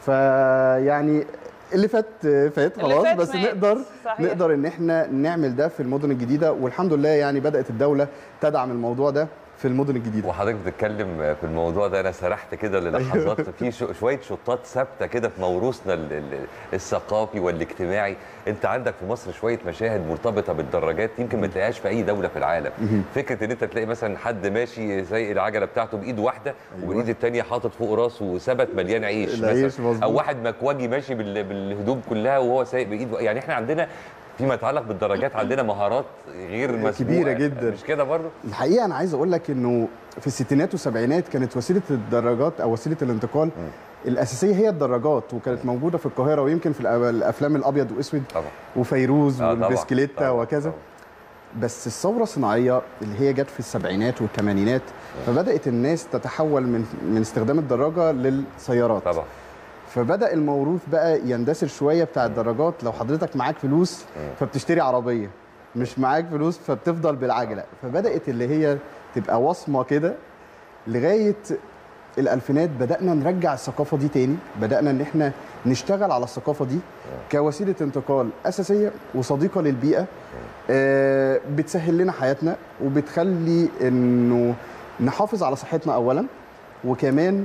فيعني اللي فات فات
اللي
خلاص
فات
بس
مات.
نقدر
صحيح.
نقدر ان احنا نعمل ده في المدن الجديده والحمد لله يعني بدات الدوله تدعم الموضوع ده في المدن الجديده
وحضرتك بتتكلم في الموضوع ده انا سرحت كده للحظات في شو- شويه شطات ثابته كده في موروثنا ال- ال- الثقافي والاجتماعي انت عندك في مصر شويه مشاهد مرتبطه بالدراجات يمكن ما تلاقيهاش في اي دوله في العالم فكره ان انت تلاقي مثلا حد ماشي زي العجله بتاعته بايد واحده والايد الثانيه حاطط فوق راسه ثبت مليان عيش
العيش
مثلا
مظبوط.
او واحد مكواجي ماشي بال- بالهدوم كلها وهو سايق بايد يعني احنا عندنا فيما يتعلق بالدراجات عندنا مهارات غير مسبوقه
كبيرة جدا.
مش كده برضه
الحقيقه انا عايز اقول لك انه في الستينات والسبعينات كانت وسيله الدراجات او وسيله الانتقال الاساسيه هي الدراجات وكانت موجوده في القاهره ويمكن في الأ- الافلام الابيض واسود
طبعا
وفيروز
آه طبعاً،
والبسكليته
طبعاً،
وكذا
طبعاً.
بس الثوره الصناعيه اللي هي جت في السبعينات والثمانينات فبدات الناس تتحول من من استخدام الدراجه للسيارات
طبعا
فبدا الموروث بقى يندثر شويه بتاع الدراجات لو حضرتك معاك فلوس فبتشتري عربيه مش معاك فلوس فبتفضل بالعجله فبدات اللي هي تبقى وصمه كده لغايه الالفينات بدانا نرجع الثقافه دي تاني بدانا ان احنا نشتغل على الثقافه دي كوسيله انتقال اساسيه وصديقه للبيئه آه، بتسهل لنا حياتنا وبتخلي انه نحافظ على صحتنا اولا وكمان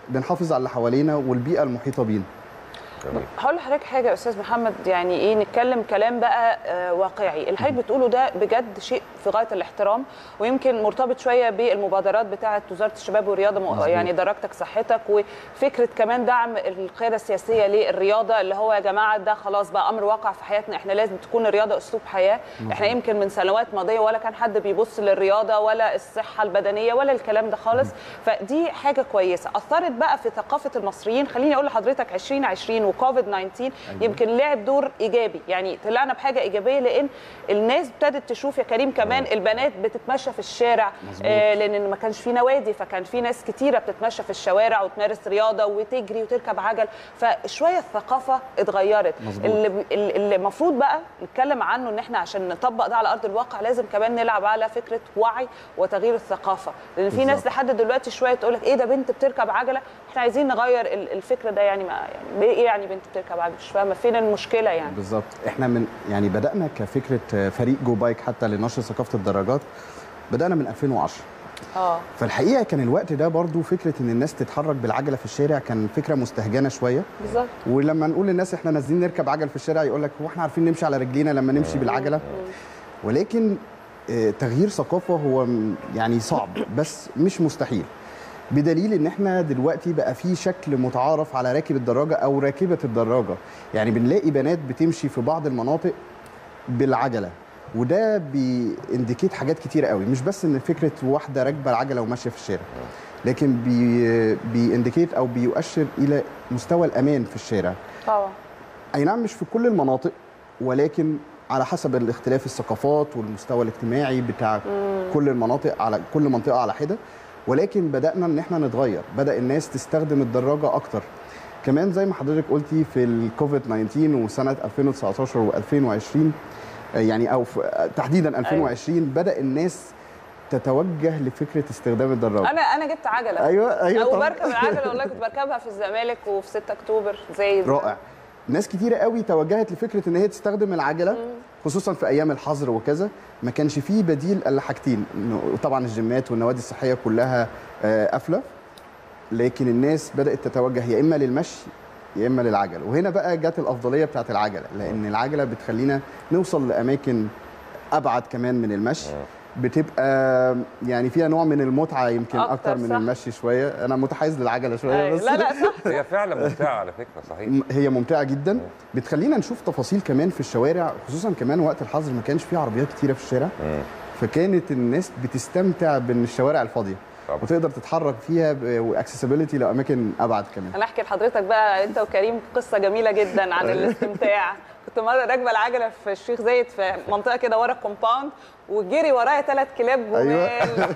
بنحافظ على اللي حوالينا والبيئه المحيطه بينا
جميل.
هقول لحضرتك حاجه يا استاذ محمد يعني ايه نتكلم كلام بقى آه، واقعي اللي حضرتك بتقوله ده بجد شيء في غايه الاحترام ويمكن مرتبط شويه بالمبادرات بتاعه وزاره الشباب والرياضه م- يعني درجتك صحتك وفكره كمان دعم القياده السياسيه للرياضه اللي هو يا جماعه ده خلاص بقى امر واقع في حياتنا احنا لازم تكون الرياضه اسلوب حياه احنا يمكن من سنوات ماضيه ولا كان حد بيبص للرياضه ولا الصحه البدنيه ولا الكلام ده خالص فدي حاجه كويسه اثرت بقى في ثقافه المصريين خليني اقول لحضرتك 2020 وكوفيد 19 يمكن لعب دور ايجابي يعني طلعنا بحاجه ايجابيه لان الناس ابتدت تشوف يا كريم كمان البنات بتتمشى في الشارع آه لان ما كانش في نوادي فكان في ناس كتيره بتتمشى في الشوارع وتمارس رياضه وتجري وتركب عجل فشويه الثقافه اتغيرت
مظبوط.
اللي اللي المفروض بقى نتكلم عنه ان احنا عشان نطبق ده على ارض الواقع لازم كمان نلعب على فكره وعي وتغيير الثقافه لان في ناس
بالظبط.
لحد دلوقتي شويه تقول لك ايه ده بنت بتركب عجله احنا عايزين نغير ال- الفكر ده يعني ما يعني ايه يعني بنت بتركب عجله مش فاهمه فين المشكله يعني
بالظبط احنا من يعني بدانا كفكره فريق جو بايك حتى لنشر ثقافه الدراجات بدانا من 2010
اه
فالحقيقه كان الوقت ده برضو فكره ان الناس تتحرك بالعجله في الشارع كان فكره مستهجنه شويه
بالظبط
ولما نقول للناس احنا نازلين نركب عجل في الشارع يقول لك هو احنا عارفين نمشي على رجلينا لما نمشي بالعجله ولكن آه، تغيير ثقافه هو م- يعني صعب بس مش مستحيل بدليل ان احنا دلوقتي بقى في شكل متعارف على راكب الدراجه او راكبه الدراجه يعني بنلاقي بنات بتمشي في بعض المناطق بالعجله وده بينديكيت حاجات كتيره قوي مش بس ان فكره واحده راكبه العجله وماشيه في الشارع لكن بي بينديكيت او بيؤشر الى مستوى الامان في الشارع
طبعا
اي نعم مش في كل المناطق ولكن على حسب الاختلاف الثقافات والمستوى الاجتماعي بتاع كل المناطق على كل منطقه على حده ولكن بدانا ان احنا نتغير بدا الناس تستخدم الدراجه اكتر كمان زي ما حضرتك قلتي في الكوفيد 19 وسنه 2019 و2020 يعني او في تحديدا 2020 بدا الناس تتوجه لفكره استخدام الدراجه
انا انا جبت عجله
ايوه ايوه
او
طبعاً.
بركب العجله والله كنت بركبها في الزمالك وفي 6 اكتوبر زي
رائع ناس كتيرة قوي توجهت لفكرة ان هي تستخدم العجلة خصوصا في ايام الحظر وكذا ما كانش فيه بديل الا حاجتين إنه طبعا الجيمات والنوادي الصحية كلها آه، قافلة لكن الناس بدأت تتوجه يا اما للمشي يا اما للعجل وهنا بقى جت الافضلية بتاعت العجلة لان العجلة بتخلينا نوصل لاماكن ابعد كمان من المشي بتبقى يعني فيها نوع من المتعة يمكن
أكتر،
اكتر من
صح.
المشي شوية انا متحيز للعجلة شوية
أيوة.
بس
لا لا صح
هي فعلا ممتعه على فكره صحيح
م- هي ممتعه جدا بتخلينا نشوف تفاصيل كمان في الشوارع خصوصا كمان وقت الحظر ما كانش فيه عربيات كتيره في الشارع
مم.
فكانت الناس بتستمتع بالشوارع الفاضيه
طبعا.
وتقدر تتحرك فيها واكسسبيليتي لاماكن ابعد كمان
انا احكي لحضرتك بقى انت وكريم قصه جميله جدا عن الاستمتاع كنت مره راكبه العجله في الشيخ زايد في منطقه كده ورا الكومباوند وجري ورايا ثلاث كلاب جمال
أيوة.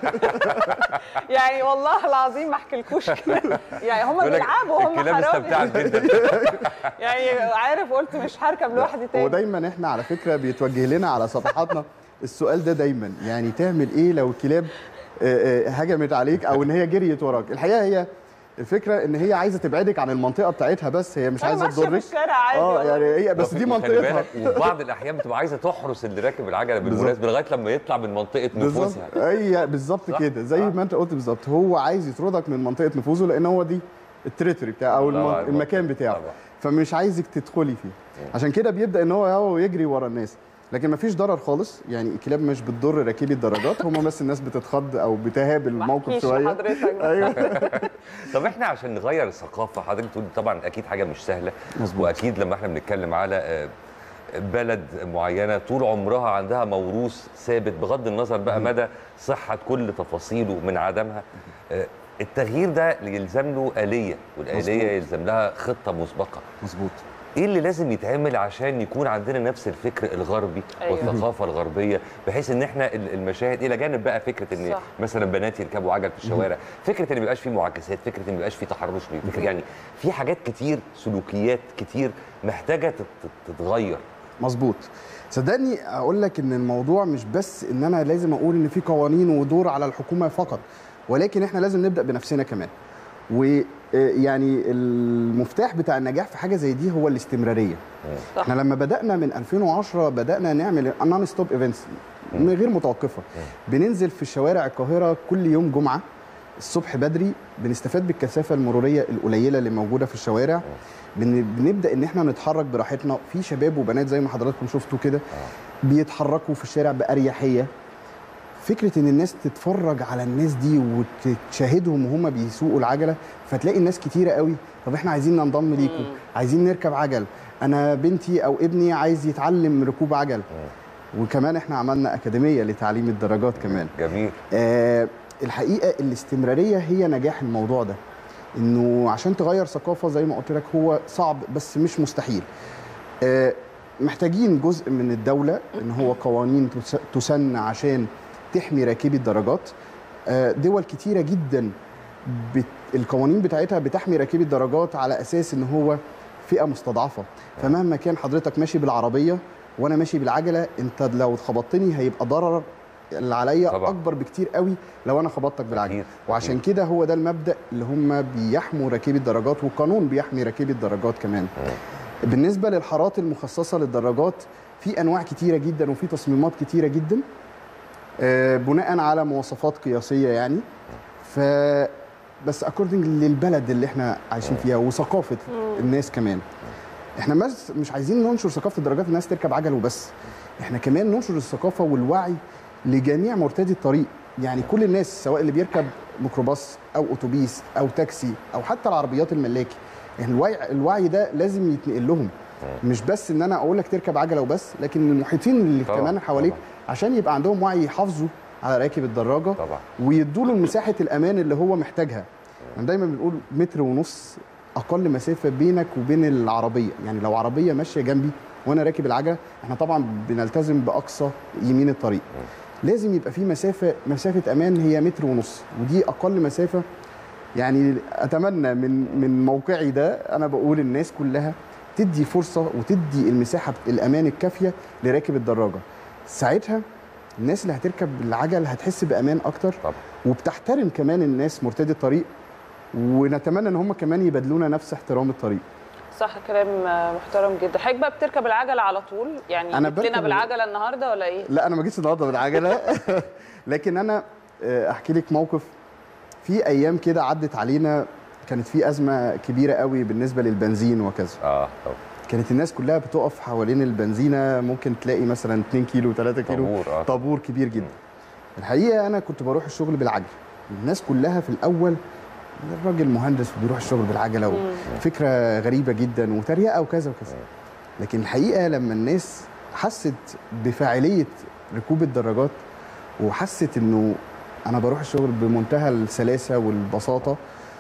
يعني والله العظيم ما احكيلكوش كده. يعني هم
يقول لك
بيلعبوا هم
الكلاب
حرامي
استمتعت جدا
يعني عارف قلت مش هركب لوحدي تاني
ودايما احنا على فكره بيتوجه لنا على صفحاتنا السؤال ده دايما يعني تعمل ايه لو الكلاب آه، آه، هجمت عليك او ان هي جريت وراك الحقيقه هي الفكره ان هي عايزه تبعدك عن المنطقه بتاعتها بس هي مش
أنا
عايزه
ماشية في
تضرك
الشارع عادي
اه
والله.
يعني هي بس دي
وخلي
منطقتها
بالك وفي بعض الاحيان بتبقى عايزه تحرس اللي راكب العجله بالمناسبه لغايه لما يطلع من منطقه
بالظبط
نفوذها
اي بالظبط
صح؟
كده زي
آه.
ما انت قلت بالظبط هو عايز يطردك من منطقه نفوذه لان هو دي التريتوري بتاعه او الم-
طبعاً.
المكان بتاعه
طبعاً.
فمش عايزك تدخلي فيه عشان كده بيبدا ان هو هو يجري ورا الناس لكن مفيش ضرر خالص يعني الكلاب مش بتضر راكبي الدراجات هم بس الناس بتتخض او بتهاب
ما
الموقف
احكيش
شويه
لحضرتك بقى.
ايوه
طب احنا عشان نغير الثقافه حضرتك تقول طبعا اكيد حاجه مش سهله
مظبوط.
واكيد لما احنا بنتكلم على آه، بلد معينه طول عمرها عندها موروث ثابت بغض النظر بقى مدى صحه كل تفاصيله من عدمها آه، التغيير ده يلزم له آلية والآلية
مظبوط.
يلزم لها خطة مسبقة
مظبوط
ايه اللي لازم يتعمل عشان يكون عندنا نفس الفكر الغربي
أيوة.
والثقافه الغربيه بحيث ان احنا ال- المشاهد الى جانب بقى فكره ان
صح.
مثلا بنات يركبوا عجل في الشوارع فكره ان ما يبقاش في معاكسات فكره ان ما يبقاش في تحرش فكره يعني في حاجات كتير سلوكيات كتير محتاجه تت- تت- تتغير
مظبوط صدقني اقول لك ان الموضوع مش بس ان انا لازم اقول ان في قوانين ودور على الحكومه فقط ولكن احنا لازم نبدا بنفسنا كمان ويعني المفتاح بتاع النجاح في حاجه زي دي هو الاستمراريه
صح.
احنا لما بدانا من 2010 بدانا نعمل نون ستوب ايفنتس من غير متوقفه بننزل في شوارع القاهره كل يوم جمعه الصبح بدري بنستفاد بالكثافه المروريه القليله اللي موجوده في الشوارع بن- بنبدا ان احنا نتحرك براحتنا في شباب وبنات زي ما حضراتكم شفتوا كده بيتحركوا في الشارع باريحيه فكره ان الناس تتفرج على الناس دي وتشاهدهم وهم بيسوقوا العجله فتلاقي الناس كتيره قوي طب احنا عايزين ننضم ليكم عايزين نركب عجل انا بنتي او ابني عايز يتعلم ركوب عجل وكمان احنا عملنا اكاديميه لتعليم الدراجات كمان
جميل
آه الحقيقه الاستمراريه هي نجاح الموضوع ده انه عشان تغير ثقافه زي ما قلت لك هو صعب بس مش مستحيل آه محتاجين جزء من الدوله ان هو قوانين تس- تسن عشان تحمي راكبي الدراجات آه دول كتيره جدا بت القوانين بتاعتها بتحمي راكبي الدراجات على اساس ان هو فئه مستضعفه فمهما كان حضرتك ماشي بالعربيه وانا ماشي بالعجله انت لو خبطتني هيبقى ضرر اللي عليا
طبعا.
اكبر بكتير قوي لو انا خبطتك بالعجله
أكيد،
وعشان
أكيد.
كده هو ده المبدا اللي هم بيحموا راكبي الدراجات والقانون بيحمي راكبي الدراجات كمان بالنسبه للحارات المخصصه للدراجات في انواع كتيره جدا وفي تصميمات كتيره جدا آه، بناء على مواصفات قياسيه يعني ف بس اكوردنج للبلد اللي احنا عايشين فيها وثقافه الناس كمان احنا بس مش عايزين ننشر ثقافه الدراجات الناس تركب عجل وبس احنا كمان ننشر الثقافه والوعي لجميع مرتدي الطريق يعني كل الناس سواء اللي بيركب ميكروباص او اتوبيس او تاكسي او حتى العربيات الملاكي يعني الوعي الوعي ده لازم يتنقل لهم مش بس ان انا اقول لك تركب عجله وبس لكن المحيطين اللي
طبعاً،
كمان حواليك
طبعاً.
عشان يبقى عندهم وعي يحافظوا على راكب الدراجه
طبعا
ويدوا له مساحه الامان اللي هو محتاجها يعني دايما بنقول متر ونص اقل مسافه بينك وبين العربيه يعني لو عربيه ماشيه جنبي وانا راكب العجله احنا طبعا بنلتزم باقصى يمين الطريق لازم يبقى في مسافه مسافه امان هي متر ونص ودي اقل مسافه يعني اتمنى من من موقعي ده انا بقول الناس كلها تدي فرصه وتدي المساحه الامان الكافيه لراكب الدراجه ساعتها الناس اللي هتركب العجل هتحس بامان اكتر
طبعا
وبتحترم كمان الناس مرتدي الطريق ونتمنى ان هم كمان يبادلونا نفس احترام الطريق
صح كلام آه، محترم جدا حضرتك بقى بتركب العجله على طول يعني
أنا
جبت لنا
بركب-
بالعجله النهارده ولا ايه
لا انا ما جيتش النهارده بالعجله لكن انا آه، احكي لك موقف في ايام كده عدت علينا كانت في ازمه كبيره قوي بالنسبه للبنزين وكذا
اه طبعا
كانت الناس كلها بتقف حوالين البنزينه ممكن تلاقي مثلا 2 كيلو 3 كيلو
طابور، آه.
طابور كبير جدا الحقيقه انا كنت بروح الشغل بالعجل الناس كلها في الاول الراجل مهندس وبيروح الشغل بالعجله وفكره غريبه جدا وتريقه وكذا وكذا لكن الحقيقه لما الناس حست بفاعليه ركوب الدراجات وحست انه انا بروح الشغل بمنتهى السلاسه والبساطه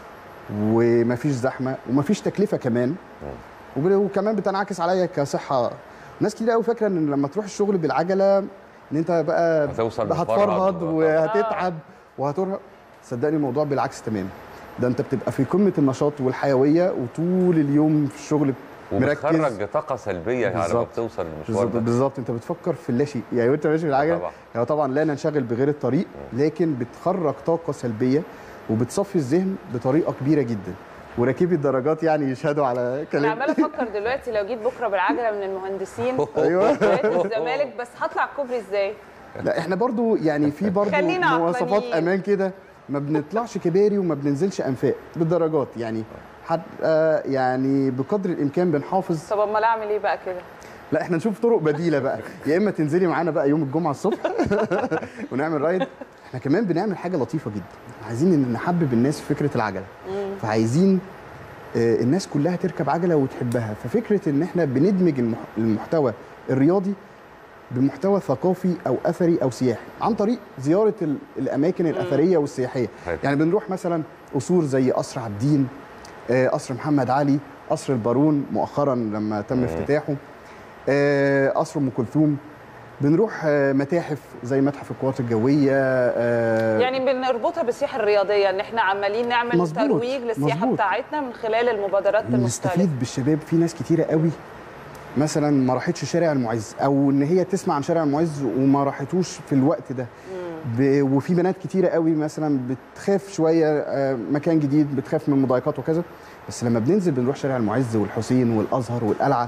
ومفيش زحمه ومفيش تكلفه كمان وب- وكمان بتنعكس عليا كصحه ناس كتير قوي فاكره ان لما تروح الشغل بالعجله ان انت بقى
هتوصل مفرهد
هتفرهد
و-
وهتتعب وهترهق صدقني الموضوع بالعكس تماما ده انت بتبقى في قمه النشاط والحيويه وطول اليوم في الشغل
وبتخرج طاقه سلبيه على ما
بالظبط.
بتوصل المشوار
بالظبط
ده
بالظبط انت بتفكر في اللاشيء يعني وانت ماشي بالعجله
طبعا.
يعني طبعا لا ننشغل بغير الطريق لكن بتخرج طاقه سلبيه وبتصفي الذهن بطريقه كبيره جدا وراكبي الدراجات يعني يشهدوا على
انا
كلام
عماله افكر دلوقتي لو جيت بكره بالعجله من المهندسين
ايوه
نادي الزمالك بس هطلع الكوبري ازاي
لا احنا برضو يعني في برضو
خلينا
مواصفات
عقلانيين.
امان كده ما بنطلعش كباري وما بننزلش انفاق بالدرجات يعني حد آه يعني بقدر الامكان بنحافظ
طب امال اعمل ايه بقى كده
لا احنا نشوف طرق بديله بقى يا اما تنزلي معانا بقى يوم الجمعه الصبح ونعمل رايد احنا كمان بنعمل حاجه لطيفه جدا عايزين إن نحبب الناس في فكره العجله فعايزين آه، الناس كلها تركب عجله وتحبها ففكره ان احنا بندمج المح- المحتوى الرياضي بمحتوى ثقافي او اثري او سياحي عن طريق زياره ال- الاماكن الاثريه والسياحيه
حلو.
يعني بنروح مثلا قصور زي قصر عابدين آه، قصر محمد علي قصر البارون مؤخرا لما تم افتتاحه آه، قصر ام كلثوم بنروح آه، متاحف زي متحف القوات الجويه آه،
يعني بنربطها بالسياحه الرياضيه ان احنا عمالين نعمل
مظبوط،
ترويج للسياحه
مظبوط.
بتاعتنا من خلال المبادرات المختلفه
نستفيد بالشباب في ناس كتيره قوي مثلا ما راحتش شارع المعز او ان هي تسمع عن شارع المعز وما راحتوش في الوقت ده ب... وفي بنات كتيره قوي مثلا بتخاف شويه آه، مكان جديد بتخاف من مضايقات وكذا بس لما بننزل بنروح شارع المعز والحسين والازهر والقلعه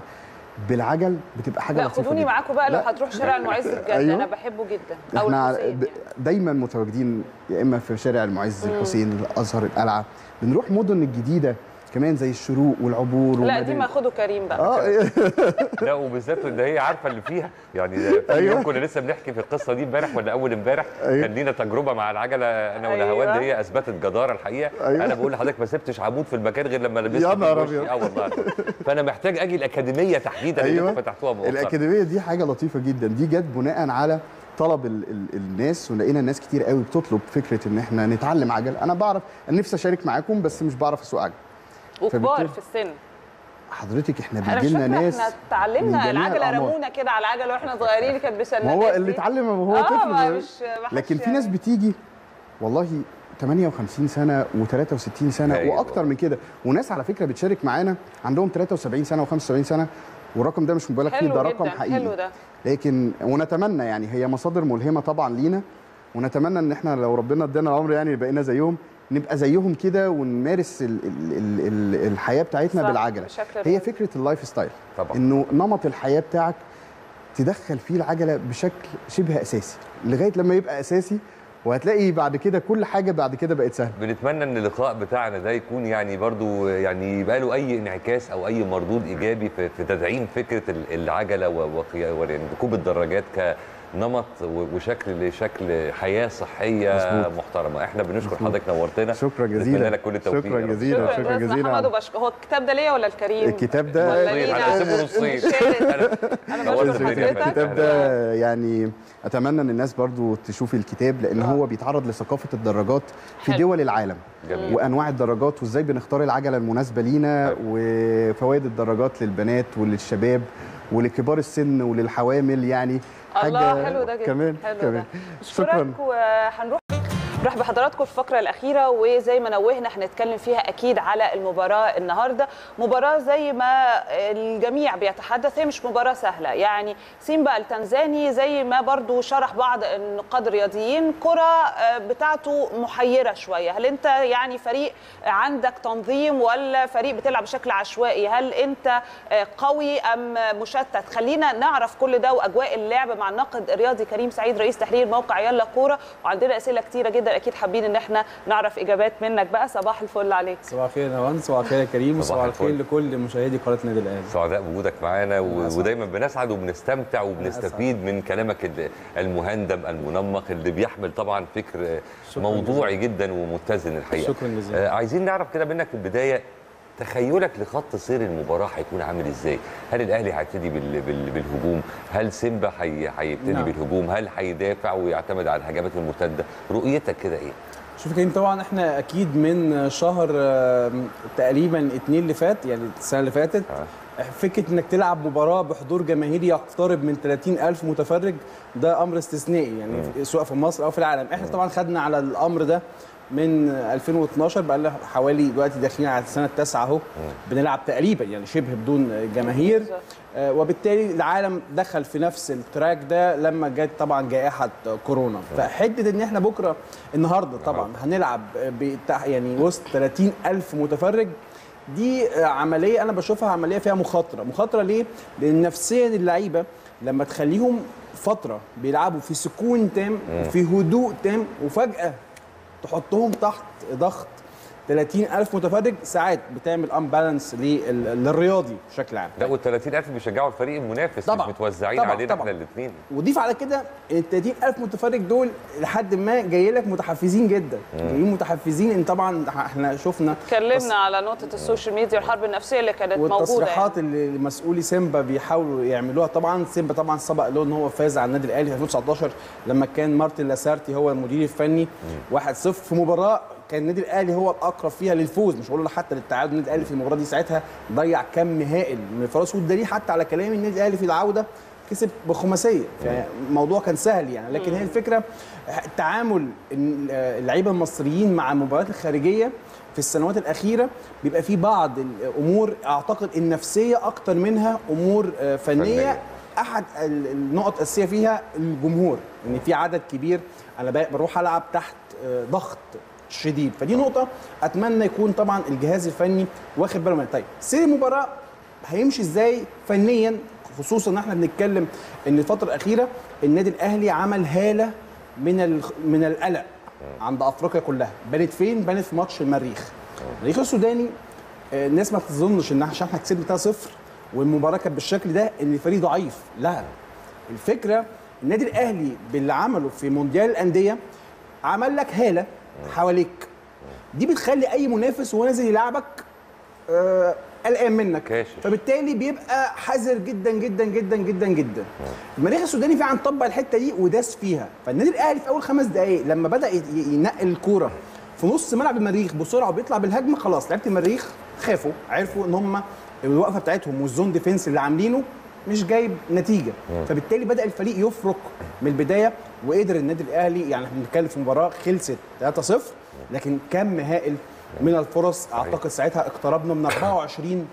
بالعجل بتبقى حاجه
لا
لطيفه
خدوني
جداً.
معاكم بقى لو
لا.
هتروح شارع المعز بجد
أيوه.
انا بحبه جدا او
احنا
الحسين
ب-
يعني.
دايما متواجدين يا اما في شارع المعز
مم.
الحسين الازهر القلعه بنروح مدن الجديده كمان زي الشروق والعبور
لا دي
ومدينة-
ما خدوا كريم بقى
اه
لا وبالذات ان هي عارفه اللي فيها يعني ده في
أيوة.
يوم كنا لسه بنحكي في القصه دي امبارح ولا اول امبارح
أيوة.
كان لينا تجربه مع العجله انا
أيوة.
ونهاوند هي اثبتت جداره الحقيقه
أيوة.
انا بقول لحضرتك ما سبتش عمود في المكان غير لما لبست
يا نهار
بوشي.
أبيض.
اه والله فانا محتاج اجي الاكاديميه تحديدا اللي
أيوة.
انتوا فتحتوها مؤخرا
الاكاديميه دي حاجه لطيفه جدا دي جت بناء على طلب ال ال الناس ولقينا ناس كتير قوي بتطلب فكره ان احنا نتعلم عجل انا بعرف انا نفسي اشارك معاكم بس مش بعرف اسوق عجل
وكبار
فبالتالي-
في السن
حضرتك احنا
انا مش
بيجي لنا
فاكره
ناس
احنا
من
اتعلمنا
جميع
العجله
الأعمار.
رمونا كده على العجله واحنا صغيرين كانت بسنات
ما هو اللي اتعلم وهو
اه
طفل
ما
ده.
مش ما حدش
لكن في
يعني.
ناس بتيجي والله 58 سنه و63 سنه
أيوة.
واكتر من كده وناس على فكره بتشارك معانا عندهم 73 سنه و75 سنه والرقم ده مش مبالغ فيه
حلو
ده
جدا
رقم حقيقي
حلو ده
لكن ونتمنى يعني هي مصادر ملهمه طبعا لينا ونتمنى ان احنا لو ربنا ادانا العمر يعني بقينا زيهم نبقى زيهم كده ونمارس ال ال ال ال الحياه بتاعتنا
صح،
بالعجله
بشكل
هي
رائع.
فكره اللايف ستايل
طبعا
انه نمط الحياه بتاعك تدخل فيه العجله بشكل شبه اساسي لغايه لما يبقى اساسي وهتلاقي بعد كده كل حاجه بعد كده بقت سهله
بنتمنى ان اللقاء بتاعنا ده يكون يعني برضو يعني يبقى له اي انعكاس او اي مردود ايجابي في, في تدعيم فكره ال- العجله و- وقيا- ويعني ركوب الدراجات كنمط و- وشكل لشكل حياه صحيه
مظبوط.
محترمه احنا بنشكر
مظبوط.
حضرتك نورتنا
شكرا
نتمنى
جزيلا
لك كل التوفيق
شكرا
يا رب.
جزيلا
شكرا
شكرا
جزيلا محمد
جزيلا
وبشكر هو الكتاب ده ليا ولا الكريم؟
الكتاب ده
ولا
نصين،
لينا؟
هنقسمه نصين.
المشاهد. انا
نورت
بشكر
الدنيا
حضرتك
الكتاب ده يعني اتمنى ان الناس برضو تشوف الكتاب لان هو بيتعرض لثقافه الدراجات في
حلو.
دول العالم
جميل.
وانواع الدراجات وازاي بنختار العجله المناسبه لينا
حلو.
وفوائد الدراجات للبنات وللشباب ولكبار السن وللحوامل يعني
الله حلو ده جدا
كمان
حلو
كمان
ده
شكرا
اشكرك وهنروح نروح بحضراتكم الفقرة الأخيرة وزي ما نوهنا هنتكلم فيها أكيد على المباراة النهاردة مباراة زي ما الجميع بيتحدث هي مش مباراة سهلة يعني سيمبا التنزاني زي ما برضو شرح بعض النقاد الرياضيين كرة آه، بتاعته محيرة شوية هل أنت يعني فريق عندك تنظيم ولا فريق بتلعب بشكل عشوائي هل أنت آه، قوي أم مشتت خلينا نعرف كل ده وأجواء اللعب مع الناقد الرياضي كريم سعيد رئيس تحرير موقع يلا كورة وعندنا أسئلة كتيرة جدا أكيد حابين إن احنا نعرف إجابات منك بقى صباح الفل عليك
صباح الخير يا نوان صباح الخير يا كريم
صباح
وصباح الخير
الفل.
لكل مشاهدي قناه النادي الاهلي
سعداء بوجودك معانا و-
أسعد.
ودايما بنسعد وبنستمتع وبنستفيد من كلامك ال- المهندم المنمق اللي بيحمل طبعا فكر
شكراً
موضوعي جدا ومتزن الحقيقه
شكرا جزيلا
آه، عايزين نعرف كده منك في البدايه تخيلك لخط سير المباراه هيكون عامل ازاي؟ هل الاهلي هيبتدي بال... بال... بالهجوم؟ هل سيمبا هي... هيبتدي
نعم.
بالهجوم؟ هل هيدافع ويعتمد على الهجمات المرتده؟ رؤيتك كده ايه؟
شوف يا كريم طبعا احنا اكيد من شهر آه، تقريبا اتنين اللي فات يعني السنه اللي فاتت فكره انك تلعب مباراه بحضور جماهيري يقترب من 30 الف متفرج ده امر استثنائي يعني في- سواء في مصر او في العالم احنا طبعا خدنا على الامر ده من 2012 بقى لنا حوالي دلوقتي داخلين على السنه التاسعه اهو بنلعب تقريبا يعني شبه بدون جماهير
بالظبط.
آه، وبالتالي العالم دخل في نفس التراك ده لما جت طبعا جائحه كورونا فحته ان احنا بكره النهارده طبعا هنلعب بتاع يعني وسط 30 الف متفرج دي آه، عمليه انا بشوفها عمليه فيها مخاطره مخاطره ليه لان نفسيا اللعيبه لما تخليهم فتره بيلعبوا في سكون تام وفي هدوء تام وفجاه تحطهم تحت ضغط 30 ألف متفرج ساعات بتعمل امبالانس للرياضي بشكل عام
لا وال 30000 بيشجعوا الفريق المنافس
طبعاً.
مش متوزعين
طبعاً.
علينا
طبعاً.
احنا الاثنين
وضيف على كده ان ال 30 ألف متفرج دول لحد ما جاي لك متحفزين جدا جايين متحفزين ان طبعا احنا شفنا
اتكلمنا على نقطة السوشيال ميديا والحرب النفسية اللي كانت موجودة
والتصريحات
يعني.
اللي مسؤولي سيمبا بيحاولوا يعملوها طبعا سيمبا طبعا سبق له ان هو فاز على النادي الاهلي في 2019 لما كان مارتن لاسارتي هو المدير الفني 1-0 في مباراه كان النادي الاهلي هو الاقرب فيها للفوز مش هقول حتى للتعادل النادي الاهلي في المباراه دي ساعتها ضيع كم هائل من الفرص والدليل حتى على كلام النادي الاهلي في العوده كسب بخماسيه يعني الموضوع كان سهل يعني لكن هي الفكره تعامل اللعيبه المصريين مع المباريات الخارجيه في السنوات الاخيره بيبقى في بعض الامور اعتقد النفسيه اكتر منها امور آه، فنيه,
فنية.
احد ال- النقط الاساسيه فيها الجمهور ان في عدد كبير انا ب- بروح العب تحت آه، ضغط شديد فدي نقطه اتمنى يكون طبعا الجهاز الفني واخد باله منها طيب سير المباراه هيمشي ازاي فنيا خصوصا ان احنا بنتكلم ان الفتره الاخيره النادي الاهلي عمل هاله من ال- من القلق عند افريقيا كلها بانت فين بانت في ماتش المريخ المريخ السوداني آه، الناس ما تظنش ان عشان احنا كسبنا 3-0 والمباراه كانت بالشكل ده ان الفريق ضعيف لا الفكره النادي الاهلي باللي عمله في مونديال الانديه عمل لك هاله حواليك دي بتخلي اي منافس وهو نازل يلعبك آه، قلقان منك
كاشف.
فبالتالي بيبقى حذر جدا جدا جدا جدا جدا المريخ السوداني فعلا طبق الحته دي وداس فيها فالنادي الاهلي في اول خمس دقائق لما بدا ي- ي- ينقل الكوره في نص ملعب المريخ بسرعه وبيطلع بالهجمه خلاص لعيبه المريخ خافوا عرفوا ان هم الوقفه بتاعتهم والزون ديفense اللي عاملينه مش جايب نتيجه فبالتالي بدا الفريق يفرق من البدايه وقدر النادي الاهلي يعني احنا بنتكلم في مباراه خلصت 3-0 لكن كم هائل من الفرص اعتقد ساعتها اقتربنا من 24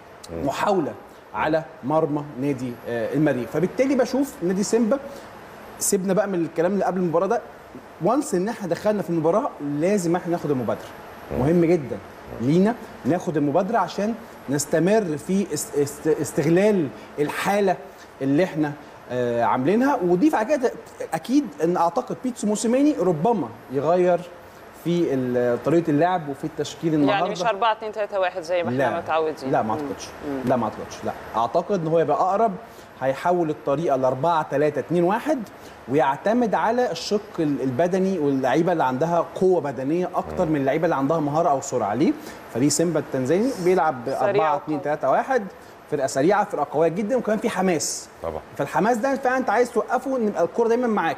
محاوله على مرمى نادي آه، المريخ فبالتالي بشوف نادي سيمبا سيبنا بقى من الكلام اللي قبل المباراه ده وانس ان احنا دخلنا في المباراه لازم احنا ناخد المبادره مهم جدا لينا ناخد المبادره عشان نستمر في است- است- استغلال الحاله اللي احنا آه، عاملينها وضيف على كده اكيد ان اعتقد بيتسو موسيماني ربما يغير في ال- طريقه اللعب وفي التشكيل النهارده
يعني مش 4 2 3 1 زي ما احنا متعودين
لا ما اعتقدش لا ما اعتقدش لا اعتقد ان هو يبقى اقرب هيحول الطريقه ل 4 3 2 1 ويعتمد على الشق ال- البدني واللعيبه اللي عندها قوه بدنيه اكتر من اللعيبه اللي عندها مهاره او سرعه ليه فريق سيمبا التنزاني بيلعب ب 4 2 3 1 فرقه سريعه فرقه قويه جدا وكمان في حماس
طبعا
فالحماس ده فعلا انت عايز توقفه ان يبقى الكوره دايما معاك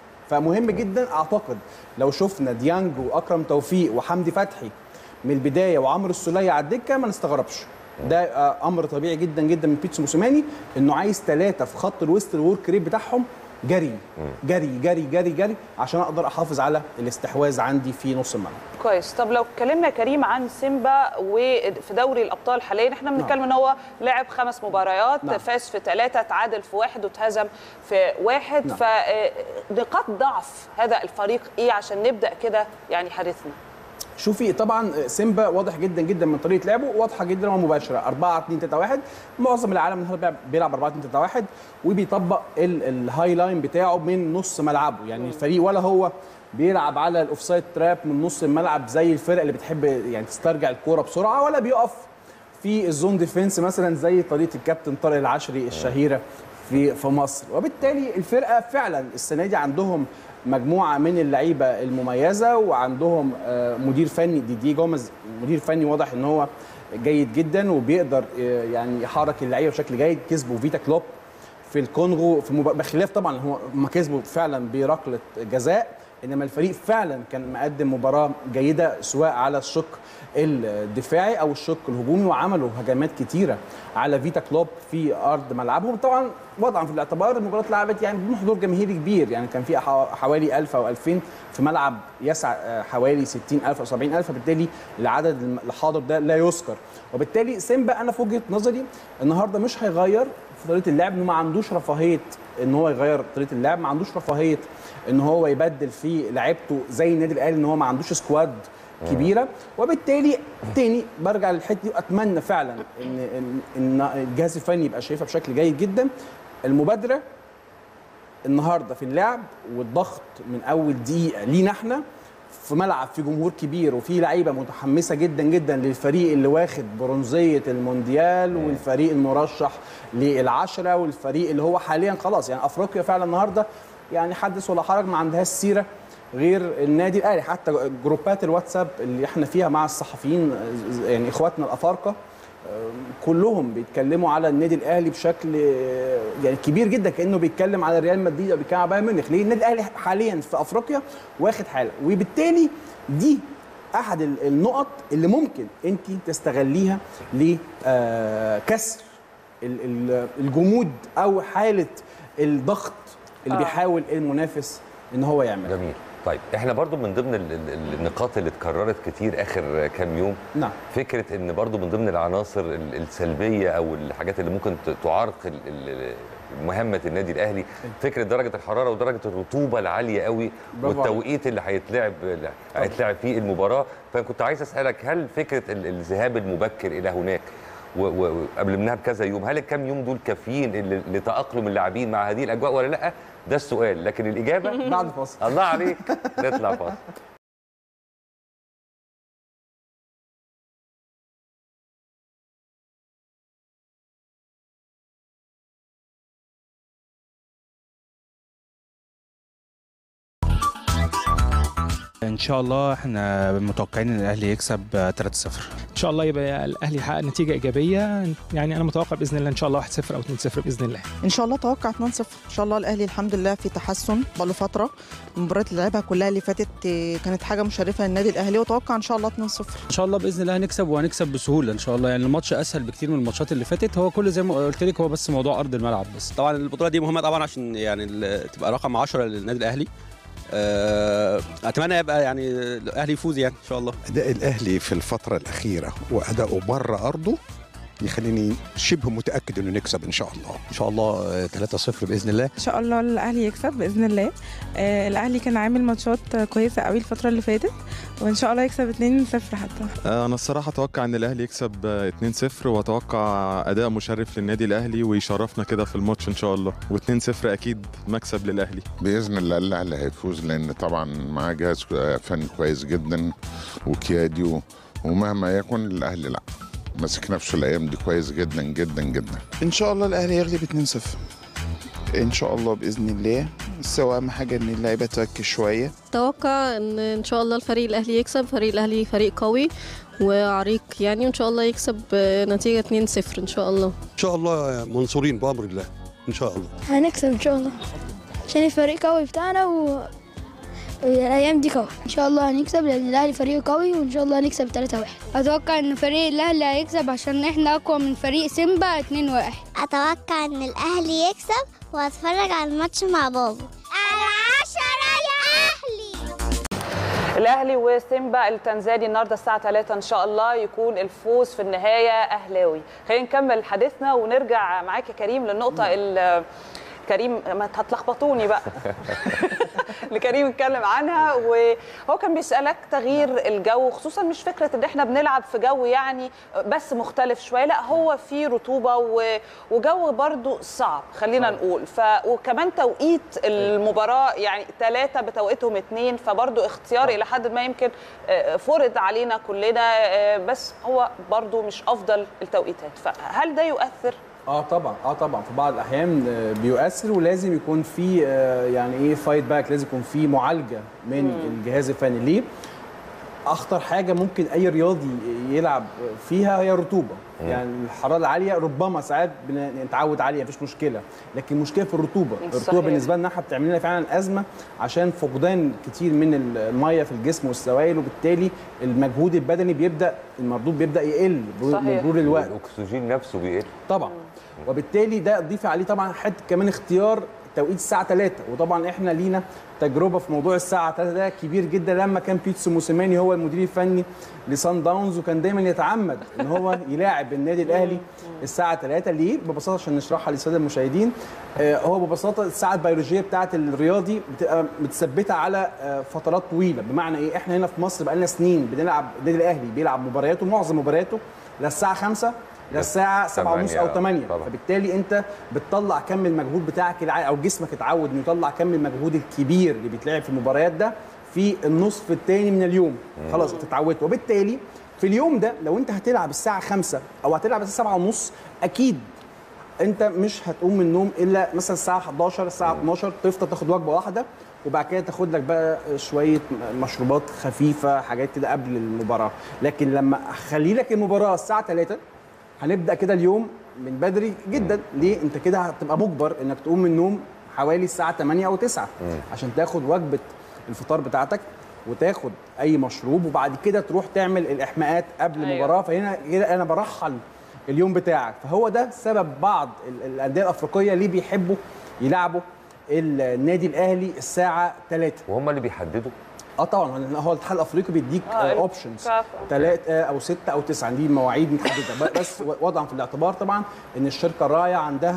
فمهم جدا اعتقد لو شفنا ديانج واكرم توفيق وحمدي فتحي من البدايه وعمرو السوليه على الدكه ما نستغربش ده آه، امر طبيعي جدا جدا من بيتسو موسيماني انه عايز ثلاثه في خط الوسط الورك ريت بتاعهم جري جري جري جري جري عشان اقدر احافظ على الاستحواذ عندي في نص الملعب
كويس طب لو اتكلمنا يا كريم عن سيمبا وفي دوري الابطال حاليا احنا بنتكلم ان هو لعب خمس مباريات
نعم.
فاز في ثلاثه تعادل في واحد واتهزم في واحد
نعم.
فنقاط ضعف هذا الفريق ايه عشان نبدا كده يعني حديثنا
شوفي طبعا سيمبا واضح جدا جدا من طريقه لعبه واضحه جدا ومباشره 4 2 3 1 معظم العالم النهارده بيلعب 4 2 3 1 وبيطبق ال- الهاي لاين بتاعه من نص ملعبه يعني الفريق ولا هو بيلعب على الاوفسايد تراب من نص الملعب زي الفرق اللي بتحب يعني تسترجع الكوره بسرعه ولا بيقف في الزون ديفense مثلا زي طريقه الكابتن طارق العشري الشهيره في في مصر وبالتالي الفرقه فعلا السنه دي عندهم مجموعه من اللعيبه المميزه وعندهم آه، مدير فني دي دي جوميز مدير فني واضح ان هو جيد جدا وبيقدر آه، يعني يحرك اللعيبه بشكل جيد كسبوا فيتا كلوب في الكونغو في مب... بخلاف طبعا هو ما كسبوا فعلا بركله جزاء انما الفريق فعلا كان مقدم مباراه جيده سواء على الشق الدفاعي او الشق الهجومي وعملوا هجمات كتيره على فيتا كلوب في ارض ملعبهم طبعا وضعا في الاعتبار المباراه اتلعبت يعني بدون حضور جماهيري كبير يعني كان في حوا- حوالي 1000 او 2000 في ملعب يسع آه، حوالي 60000 او 70000 فبالتالي العدد الحاضر ده لا يذكر وبالتالي سيمبا انا في وجهه نظري النهارده مش هيغير في طريقه اللعب انه ما عندوش رفاهيه ان هو يغير طريقه اللعب ما عندوش رفاهيه ان هو يبدل في لعيبته زي النادي الاهلي ان هو ما عندوش سكواد كبيره وبالتالي تاني برجع للحته دي واتمنى فعلا ان ان إن الجهاز الفني يبقى شايفها بشكل جيد جدا المبادره النهارده في اللعب والضغط من اول دقيقه لينا احنا في ملعب في جمهور كبير وفي لعيبه متحمسه جدا جدا للفريق اللي واخد برونزيه المونديال والفريق المرشح للعشره والفريق اللي هو حاليا خلاص يعني افريقيا فعلا النهارده يعني حدث ولا حرج ما عندهاش سيره غير النادي الاهلي حتى جروبات الواتساب اللي احنا فيها مع الصحفيين يعني اخواتنا الافارقه كلهم بيتكلموا على النادي الاهلي بشكل آه، يعني كبير جدا كانه بيتكلم على ريال مدريد او بيتكلم على بايرن ميونخ ليه النادي الاهلي حاليا في افريقيا واخد حاله وبالتالي دي احد ال- النقط اللي ممكن انت تستغليها لكسر الجمود او حاله الضغط اللي
آه.
بيحاول المنافس ان هو يعملها
جميل طيب احنا برضو من ضمن ال- ال- النقاط اللي اتكررت كتير اخر كام يوم
نعم
فكره ان برضو من ضمن العناصر ال- السلبيه او الحاجات اللي ممكن ت- تعرق ال- ال- مهمه النادي الاهلي فكره درجه الحراره ودرجه الرطوبه العاليه قوي
برافو عليك.
والتوقيت اللي هيتلعب هيتلعب فيه المباراه فكنت عايز اسالك هل فكره ال- الذهاب المبكر الى هناك و- و- وقبل منها بكذا يوم هل الكام يوم دول كافيين ل- لتاقلم اللاعبين مع هذه الاجواء ولا لا ده السؤال لكن الاجابه
بعد فاصل
الله عليك نطلع فاصل
ان شاء الله احنا متوقعين ان الاهلي يكسب آه، 3-0
ان شاء الله يبقى الاهلي يحقق نتيجه ايجابيه يعني انا متوقع باذن الله ان شاء الله 1-0 او 2-0 باذن الله
ان شاء الله اتوقع 2-0 ان شاء الله الاهلي الحمد لله في تحسن بقاله فتره المباريات اللي لعبها كلها اللي فاتت آه، كانت حاجه مشرفه للنادي الاهلي واتوقع ان شاء الله 2-0
ان شاء الله باذن الله هنكسب وهنكسب بسهوله ان شاء الله يعني الماتش اسهل بكتير من الماتشات اللي فاتت هو كل زي ما قلت لك هو بس موضوع ارض الملعب بس
طبعا البطوله دي مهمه طبعا عشان يعني ال- تبقى رقم 10 للنادي الاهلي آه، اتمنى يبقى يعني الاهلي يفوز يعني ان شاء الله
اداء الاهلي في الفتره الاخيره واداؤه بره ارضه يخليني شبه متاكد انه نكسب ان شاء الله
ان شاء الله 3-0 باذن الله
ان شاء الله الاهلي يكسب باذن الله آه الاهلي كان عامل ماتشات كويسه قوي الفتره اللي فاتت وان شاء الله يكسب 2-0 حتى
انا الصراحه اتوقع ان الاهلي يكسب آه، 2-0 واتوقع اداء مشرف للنادي الاهلي ويشرفنا كده في الماتش ان شاء الله و2-0 اكيد مكسب للاهلي
باذن الله الاهلي هيفوز لان طبعا معاه جهاز فني كويس جدا وكيادي و- ومهما يكن الاهلي لا ماسك نفسه الايام دي كويس جدا جدا جدا
ان شاء الله الاهلي يغلب 2-0 ان شاء الله باذن الله بس هو اهم حاجه ان اللعيبه تركز شويه
اتوقع ان ان شاء الله الفريق الاهلي يكسب فريق الاهلي فريق قوي وعريق يعني وان شاء الله يكسب نتيجه 2-0 ان شاء الله
ان شاء الله منصورين بامر الله ان شاء الله
هنكسب ان شاء الله عشان الفريق قوي بتاعنا و الايام دي قوي ان شاء الله هنكسب لان الاهلي فريق قوي وان شاء الله هنكسب 3 1 اتوقع ان فريق الاهلي هيكسب عشان احنا اقوى من فريق سيمبا 2 1
اتوقع ان الاهلي يكسب واتفرج على الماتش مع بابا العشرة يا اهلي
الاهلي وسيمبا التنزاني النهارده الساعه 3 ان شاء الله يكون الفوز في النهايه اهلاوي خلينا نكمل حديثنا ونرجع معاك يا كريم للنقطه ال- كريم ما هتلخبطوني بقى اللي كريم اتكلم عنها وهو كان بيسالك تغيير الجو خصوصا مش فكره ان احنا بنلعب في جو يعني بس مختلف شويه لا هو في رطوبه و- وجو برضو صعب خلينا نقول ف وكمان توقيت المباراه يعني ثلاثه بتوقيتهم اثنين فبرضو اختيار الى حد ما يمكن آه، فرض علينا كلنا آه، بس هو برضو مش افضل التوقيتات فهل ده يؤثر
اه طبعا اه طبعا في بعض الاحيان آه، بيؤثر ولازم يكون في آه، يعني ايه فايت باك لازم يكون في معالجه من
مم.
الجهاز الفني ليه اخطر حاجه ممكن اي رياضي يلعب فيها هي الرطوبه
مم.
يعني الحراره العاليه ربما ساعات بنتعود عليها مفيش مشكله لكن المشكله في الرطوبه
صحيح.
الرطوبه بالنسبه لنا احنا بتعمل لنا فعلا ازمه عشان فقدان كتير من الميه في الجسم والسوائل وبالتالي المجهود البدني بيبدا المردود بيبدا يقل بمرور الوقت
الاكسجين نفسه بيقل
طبعا وبالتالي ده ضيف عليه طبعا حته كمان اختيار توقيت الساعه 3 وطبعا احنا لينا تجربه في موضوع الساعه 3 ده كبير جدا لما كان بيتسو موسيماني هو المدير الفني لسان داونز وكان دايما يتعمد ان هو يلاعب النادي الاهلي الساعه 3 ليه ببساطه عشان نشرحها للساده المشاهدين آه، هو ببساطه الساعه البيولوجيه بتاعه الرياضي بتبقى متثبته على آه، فترات طويله بمعنى ايه احنا هنا في مصر بقالنا سنين بنلعب النادي الاهلي بيلعب مبارياته معظم مبارياته للساعه 5 للساعه 7 ونص او 8
طبعا.
فبالتالي انت بتطلع كم المجهود بتاعك العالي او جسمك اتعود انه يطلع كم المجهود الكبير اللي بيتلعب في المباريات ده في النصف الثاني من اليوم
مم.
خلاص انت اتعودت وبالتالي في اليوم ده لو انت هتلعب الساعه 5 او هتلعب الساعه 7 ونص اكيد انت مش هتقوم من النوم الا مثلا الساعه 11 الساعه 12 تفطر تاخد وجبه واحده وبعد كده تاخد لك بقى شويه مشروبات خفيفه حاجات كده قبل المباراه لكن لما اخلي لك المباراه الساعه 3 هنبدا كده اليوم من بدري جدا ليه انت كده هتبقى مجبر انك تقوم من النوم حوالي الساعه 8 او 9 عشان تاخد وجبه الفطار بتاعتك وتاخد اي مشروب وبعد كده تروح تعمل الاحماءات قبل
أيوة.
المباراه فهنا كده انا برحل اليوم بتاعك فهو ده سبب بعض ال- الانديه الافريقيه ليه بيحبوا يلعبوا النادي الاهلي الساعه 3
وهم اللي بيحددوا
اه طبعا هو الاتحاد الافريقي بيديك
آه،
اوبشنز
كافة.
ثلاثة او ستة او تسعة دي مواعيد متحدده ب- بس وضعا في الاعتبار طبعا ان الشركه الراعيه عندها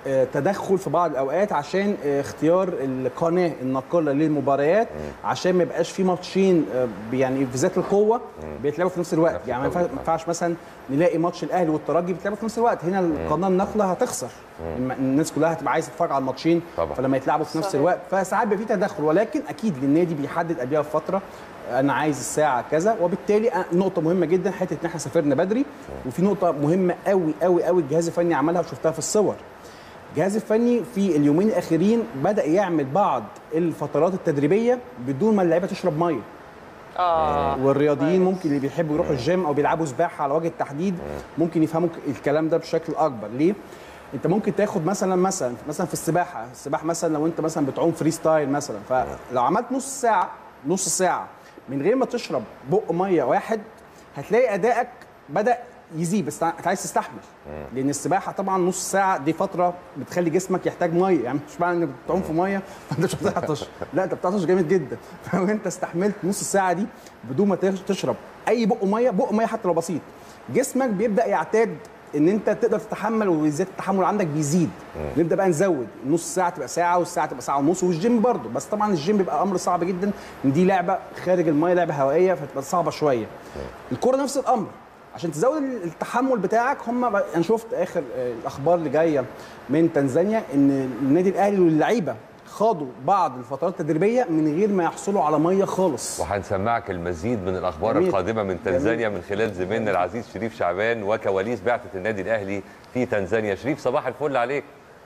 آه، تدخل في بعض الاوقات عشان آه، اختيار القناه الناقله للمباريات عشان ما يبقاش في ماتشين آه، يعني في ذات القوه بيتلعبوا في نفس الوقت يعني ما ينفع- ما ينفعش مثلا نلاقي ماتش الاهلي والترجي بيتلعبوا في نفس الوقت هنا القناه الناقله هتخسر الم- الناس كلها هتبقى عايزه تتفرج على الماتشين
طبعا.
فلما يتلعبوا في نفس
صحيح.
الوقت فساعات بيبقى في تدخل ولكن اكيد النادي بيحدد قبلها بفتره انا عايز الساعه كذا وبالتالي أ- نقطه مهمه جدا حته ان احنا سافرنا بدري وفي نقطه مهمه قوي قوي قوي الجهاز الفني عملها وشفتها في الصور الجهاز الفني في اليومين الاخيرين بدا يعمل بعض الفترات التدريبيه بدون ما اللعيبه تشرب ميه
اه
والرياضيين ممكن اللي بيحبوا يروحوا الجيم او بيلعبوا سباحه على وجه التحديد ممكن يفهموا الكلام ده بشكل اكبر ليه انت ممكن تاخد مثلا مثلا مثلا في السباحه السباحه مثلا لو انت مثلا بتعوم فري ستايل مثلا فلو عملت نص ساعه نص ساعه من غير ما تشرب بق ميه واحد هتلاقي ادائك بدا يزيد بس انت عايز تستحمل لان السباحه طبعا نص ساعه دي فتره بتخلي جسمك يحتاج ميه يعني مش معنى انك بتعوم في ميه فانت مش هتعطش لا انت بتعطش جامد جدا فلو انت استحملت نص ساعه دي بدون ما تش- تشرب اي بق ميه بق ميه حتى لو بسيط جسمك بيبدا يعتاد ان انت تقدر تتحمل وزياده التحمل عندك بيزيد نبدا بقى نزود النص ساعه تبقى ساعه والساعه تبقى ساعه ونص والجيم برضه بس طبعا الجيم بيبقى امر صعب جدا ان دي لعبه خارج الميه لعبه هوائيه فتبقى صعبه شويه الكوره نفس الامر عشان تزود التحمل بتاعك هم بقى- انا شفت اخر آه، الاخبار اللي جايه من تنزانيا ان النادي الاهلي واللعيبه خاضوا بعض الفترات التدريبيه من غير ما يحصلوا على ميه خالص
وهنسمعك المزيد من الاخبار
جميل.
القادمه من تنزانيا من خلال زميلنا العزيز شريف شعبان وكواليس بعثه النادي الاهلي في تنزانيا شريف صباح الفل عليك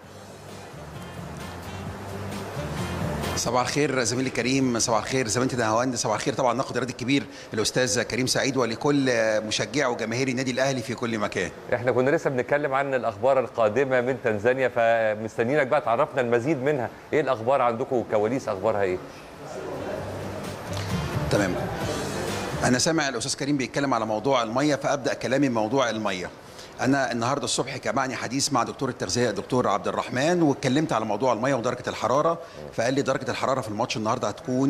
صباح الخير زميلي الكريم صباح الخير زميلتي نهاوند صباح الخير طبعا ناقد الرياضي الكبير الاستاذ كريم سعيد ولكل مشجع وجماهير النادي الاهلي في كل مكان
احنا كنا لسه بنتكلم عن الاخبار القادمه من تنزانيا فمستنيينك بقى تعرفنا المزيد منها ايه الاخبار عندكم وكواليس اخبارها ايه
تمام انا سامع الاستاذ كريم بيتكلم على موضوع الميه فابدا كلامي بموضوع الميه انا النهارده الصبح كان معي حديث مع دكتور التغذيه الدكتور عبد الرحمن واتكلمت على موضوع الميه ودرجه الحراره فقال لي درجه الحراره في الماتش النهارده هتكون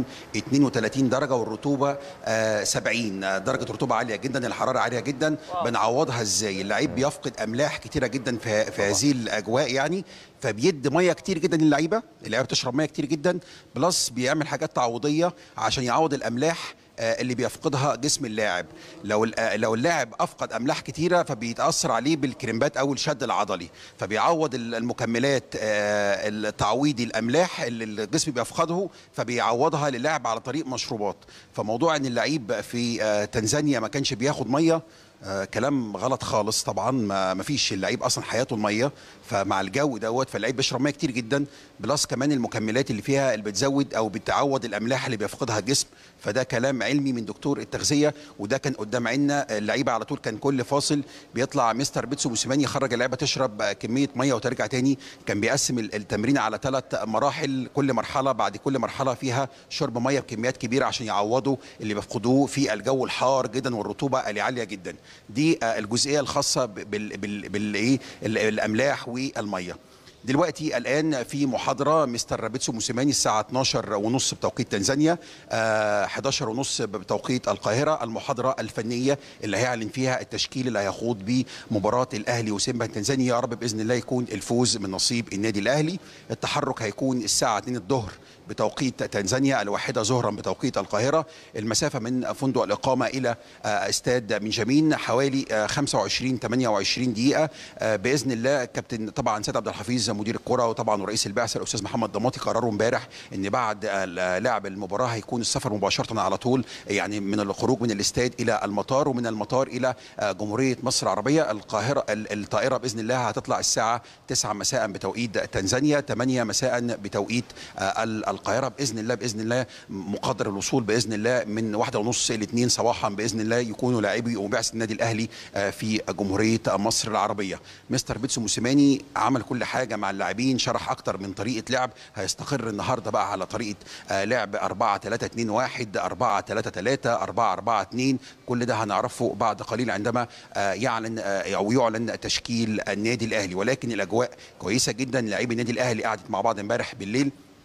32 درجه والرطوبه آه 70 آه، درجه رطوبه عاليه جدا الحراره عاليه جدا بنعوضها ازاي اللعيب بيفقد املاح كتيره جدا في في هذه الاجواء يعني فبيدي ميه كتير جدا للعيبه اللعيبه بتشرب ميه كتير جدا بلس بيعمل حاجات تعويضيه عشان يعوض الاملاح آه، اللي بيفقدها جسم اللاعب لو ال- آه، لو اللاعب افقد املاح كتيره فبيتاثر عليه بالكريمبات او الشد العضلي فبيعوض ال- المكملات آه، التعويضي الاملاح اللي الجسم بيفقده فبيعوضها للاعب على طريق مشروبات فموضوع ان اللعيب في آه، تنزانيا ما كانش بياخد ميه آه كلام غلط خالص طبعا ما ما فيش اللعيب اصلا حياته الميه فمع الجو دوت فاللعيب بيشرب ميه كتير جدا بلس كمان المكملات اللي فيها اللي بتزود او بتعوض الاملاح اللي بيفقدها الجسم فده كلام علمي من دكتور التغذيه وده كان قدام عيننا اللعيبه على طول كان كل فاصل بيطلع مستر بيتسو موسيماني يخرج اللعيبه تشرب كميه ميه وترجع تاني كان بيقسم ال- التمرين على ثلاث مراحل كل مرحله بعد كل مرحله فيها شرب ميه بكميات كبيره عشان يعوضوا اللي بيفقدوه في الجو الحار جدا والرطوبه اللي عاليه جدا دي آه، الجزئيه الخاصه ب- بال بال بالايه ال- الاملاح والميه دلوقتي الان في محاضره مستر رابيتسو موسيماني الساعه 12 ونص بتوقيت تنزانيا آه 11 ونص بتوقيت القاهره المحاضره الفنيه اللي هيعلن فيها التشكيل اللي هيخوض بيه مباراه الاهلي وسيمبا التنزاني يا رب باذن الله يكون الفوز من نصيب النادي الاهلي التحرك هيكون الساعه 2 الظهر بتوقيت تنزانيا الواحدة ظهرا بتوقيت القاهرة المسافة من فندق الإقامة إلى آه، استاد بنجامين حوالي آه، 25 28 دقيقة آه، بإذن الله كابتن طبعا سيد عبد الحفيظ مدير الكرة وطبعا ورئيس البعثة الأستاذ محمد ضماطي قرروا امبارح إن بعد آه، لعب المباراة هيكون السفر مباشرة على طول يعني من الخروج من الاستاد إلى المطار ومن المطار إلى آه، جمهورية مصر العربية القاهرة ال- الطائرة بإذن الله هتطلع الساعة 9 مساء بتوقيت تنزانيا 8 مساء بتوقيت آه، ال- القاهرة بإذن الله بإذن الله مقدر الوصول بإذن الله من واحدة ونص إلى اتنين صباحا بإذن الله يكونوا لاعبي وبعثة النادي الأهلي آه، في جمهورية مصر العربية مستر بيتسو موسيماني عمل كل حاجة مع اللاعبين شرح أكتر من طريقة لعب هيستقر النهاردة بقى على طريقة آه، لعب 4 3 2 1 4 3 3 4 4 2 كل ده هنعرفه بعد قليل عندما آه، يعلن آه، أو يعلن تشكيل النادي الأهلي ولكن الأجواء كويسة جدا لاعبي النادي الأهلي قعدت مع بعض امبارح بالليل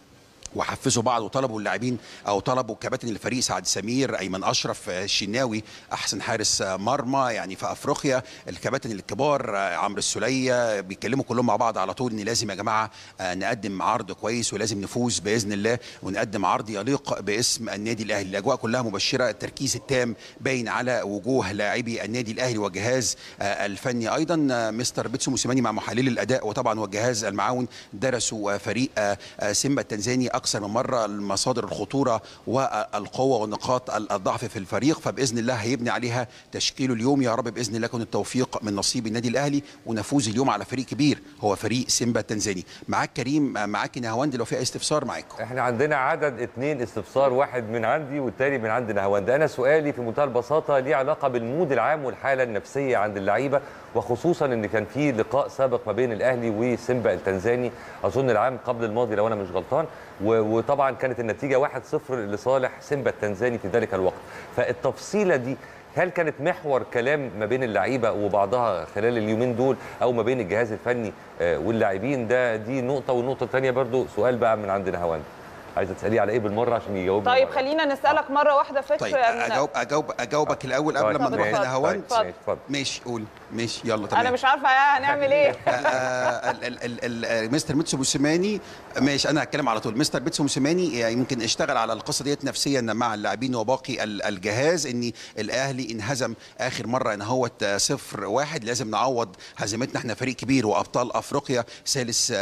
وحفزوا بعض وطلبوا اللاعبين او طلبوا كباتن الفريق سعد سمير ايمن اشرف آه، الشناوي احسن حارس آه، مرمى يعني في افريقيا الكباتن الكبار آه، عمرو السوليه بيتكلموا كلهم مع بعض على طول ان لازم يا جماعه آه، نقدم عرض كويس ولازم نفوز باذن الله ونقدم عرض يليق باسم النادي الاهلي الاجواء كلها مبشره التركيز التام باين على وجوه لاعبي النادي الاهلي والجهاز آه، الفني ايضا آه، مستر بيتسو موسيماني مع محللي الاداء وطبعا والجهاز المعاون درسوا آه، فريق آه، آه، سيمبا التنزاني اكثر من مره مصادر الخطوره والقوه ونقاط الضعف في الفريق فباذن الله هيبني عليها تشكيله اليوم يا رب باذن الله يكون التوفيق من نصيب النادي الاهلي ونفوز اليوم على فريق كبير هو فريق سيمبا التنزاني معاك كريم آه، معاك نهاوند لو في اي استفسار معاك
احنا عندنا عدد اتنين استفسار واحد من عندي والتاني من عند نهاوند انا سؤالي في منتهى البساطه ليه علاقه بالمود العام والحاله النفسيه عند اللعيبه وخصوصا ان كان في لقاء سابق ما بين الاهلي وسيمبا التنزاني اظن العام قبل الماضي لو انا مش غلطان و- وطبعا كانت النتيجه 1-0 لصالح سيمبا التنزاني في ذلك الوقت فالتفصيله دي هل كانت محور كلام ما بين اللعيبه وبعضها خلال اليومين دول او ما بين الجهاز الفني آه، واللاعبين ده دي نقطه والنقطه الثانيه برضو سؤال بقى من عند نهاوند عايزه تساليه على ايه بالمره عشان يجاوبني
طيب
مرة.
خلينا نسالك مره واحده فكر
طيب
من-
اجاوب اجاوب اجاوبك الاول قبل ما
طيب،
نروح
اتفضل.
لنهاوند
اتفضل.
ماشي قول ماشي يلا تمام
انا مش عارفه هنعمل ايه
آه، ال- ال- ال- ال- مستر ميتسو موسيماني ماشي انا هتكلم على طول مستر ميتسو موسيماني يعني يمكن اشتغل على القصه ديت نفسيا مع اللاعبين وباقي ال- الجهاز ان الاهلي انهزم اخر مره ان هو صفر واحد لازم نعوض هزيمتنا احنا فريق كبير وابطال افريقيا ثالث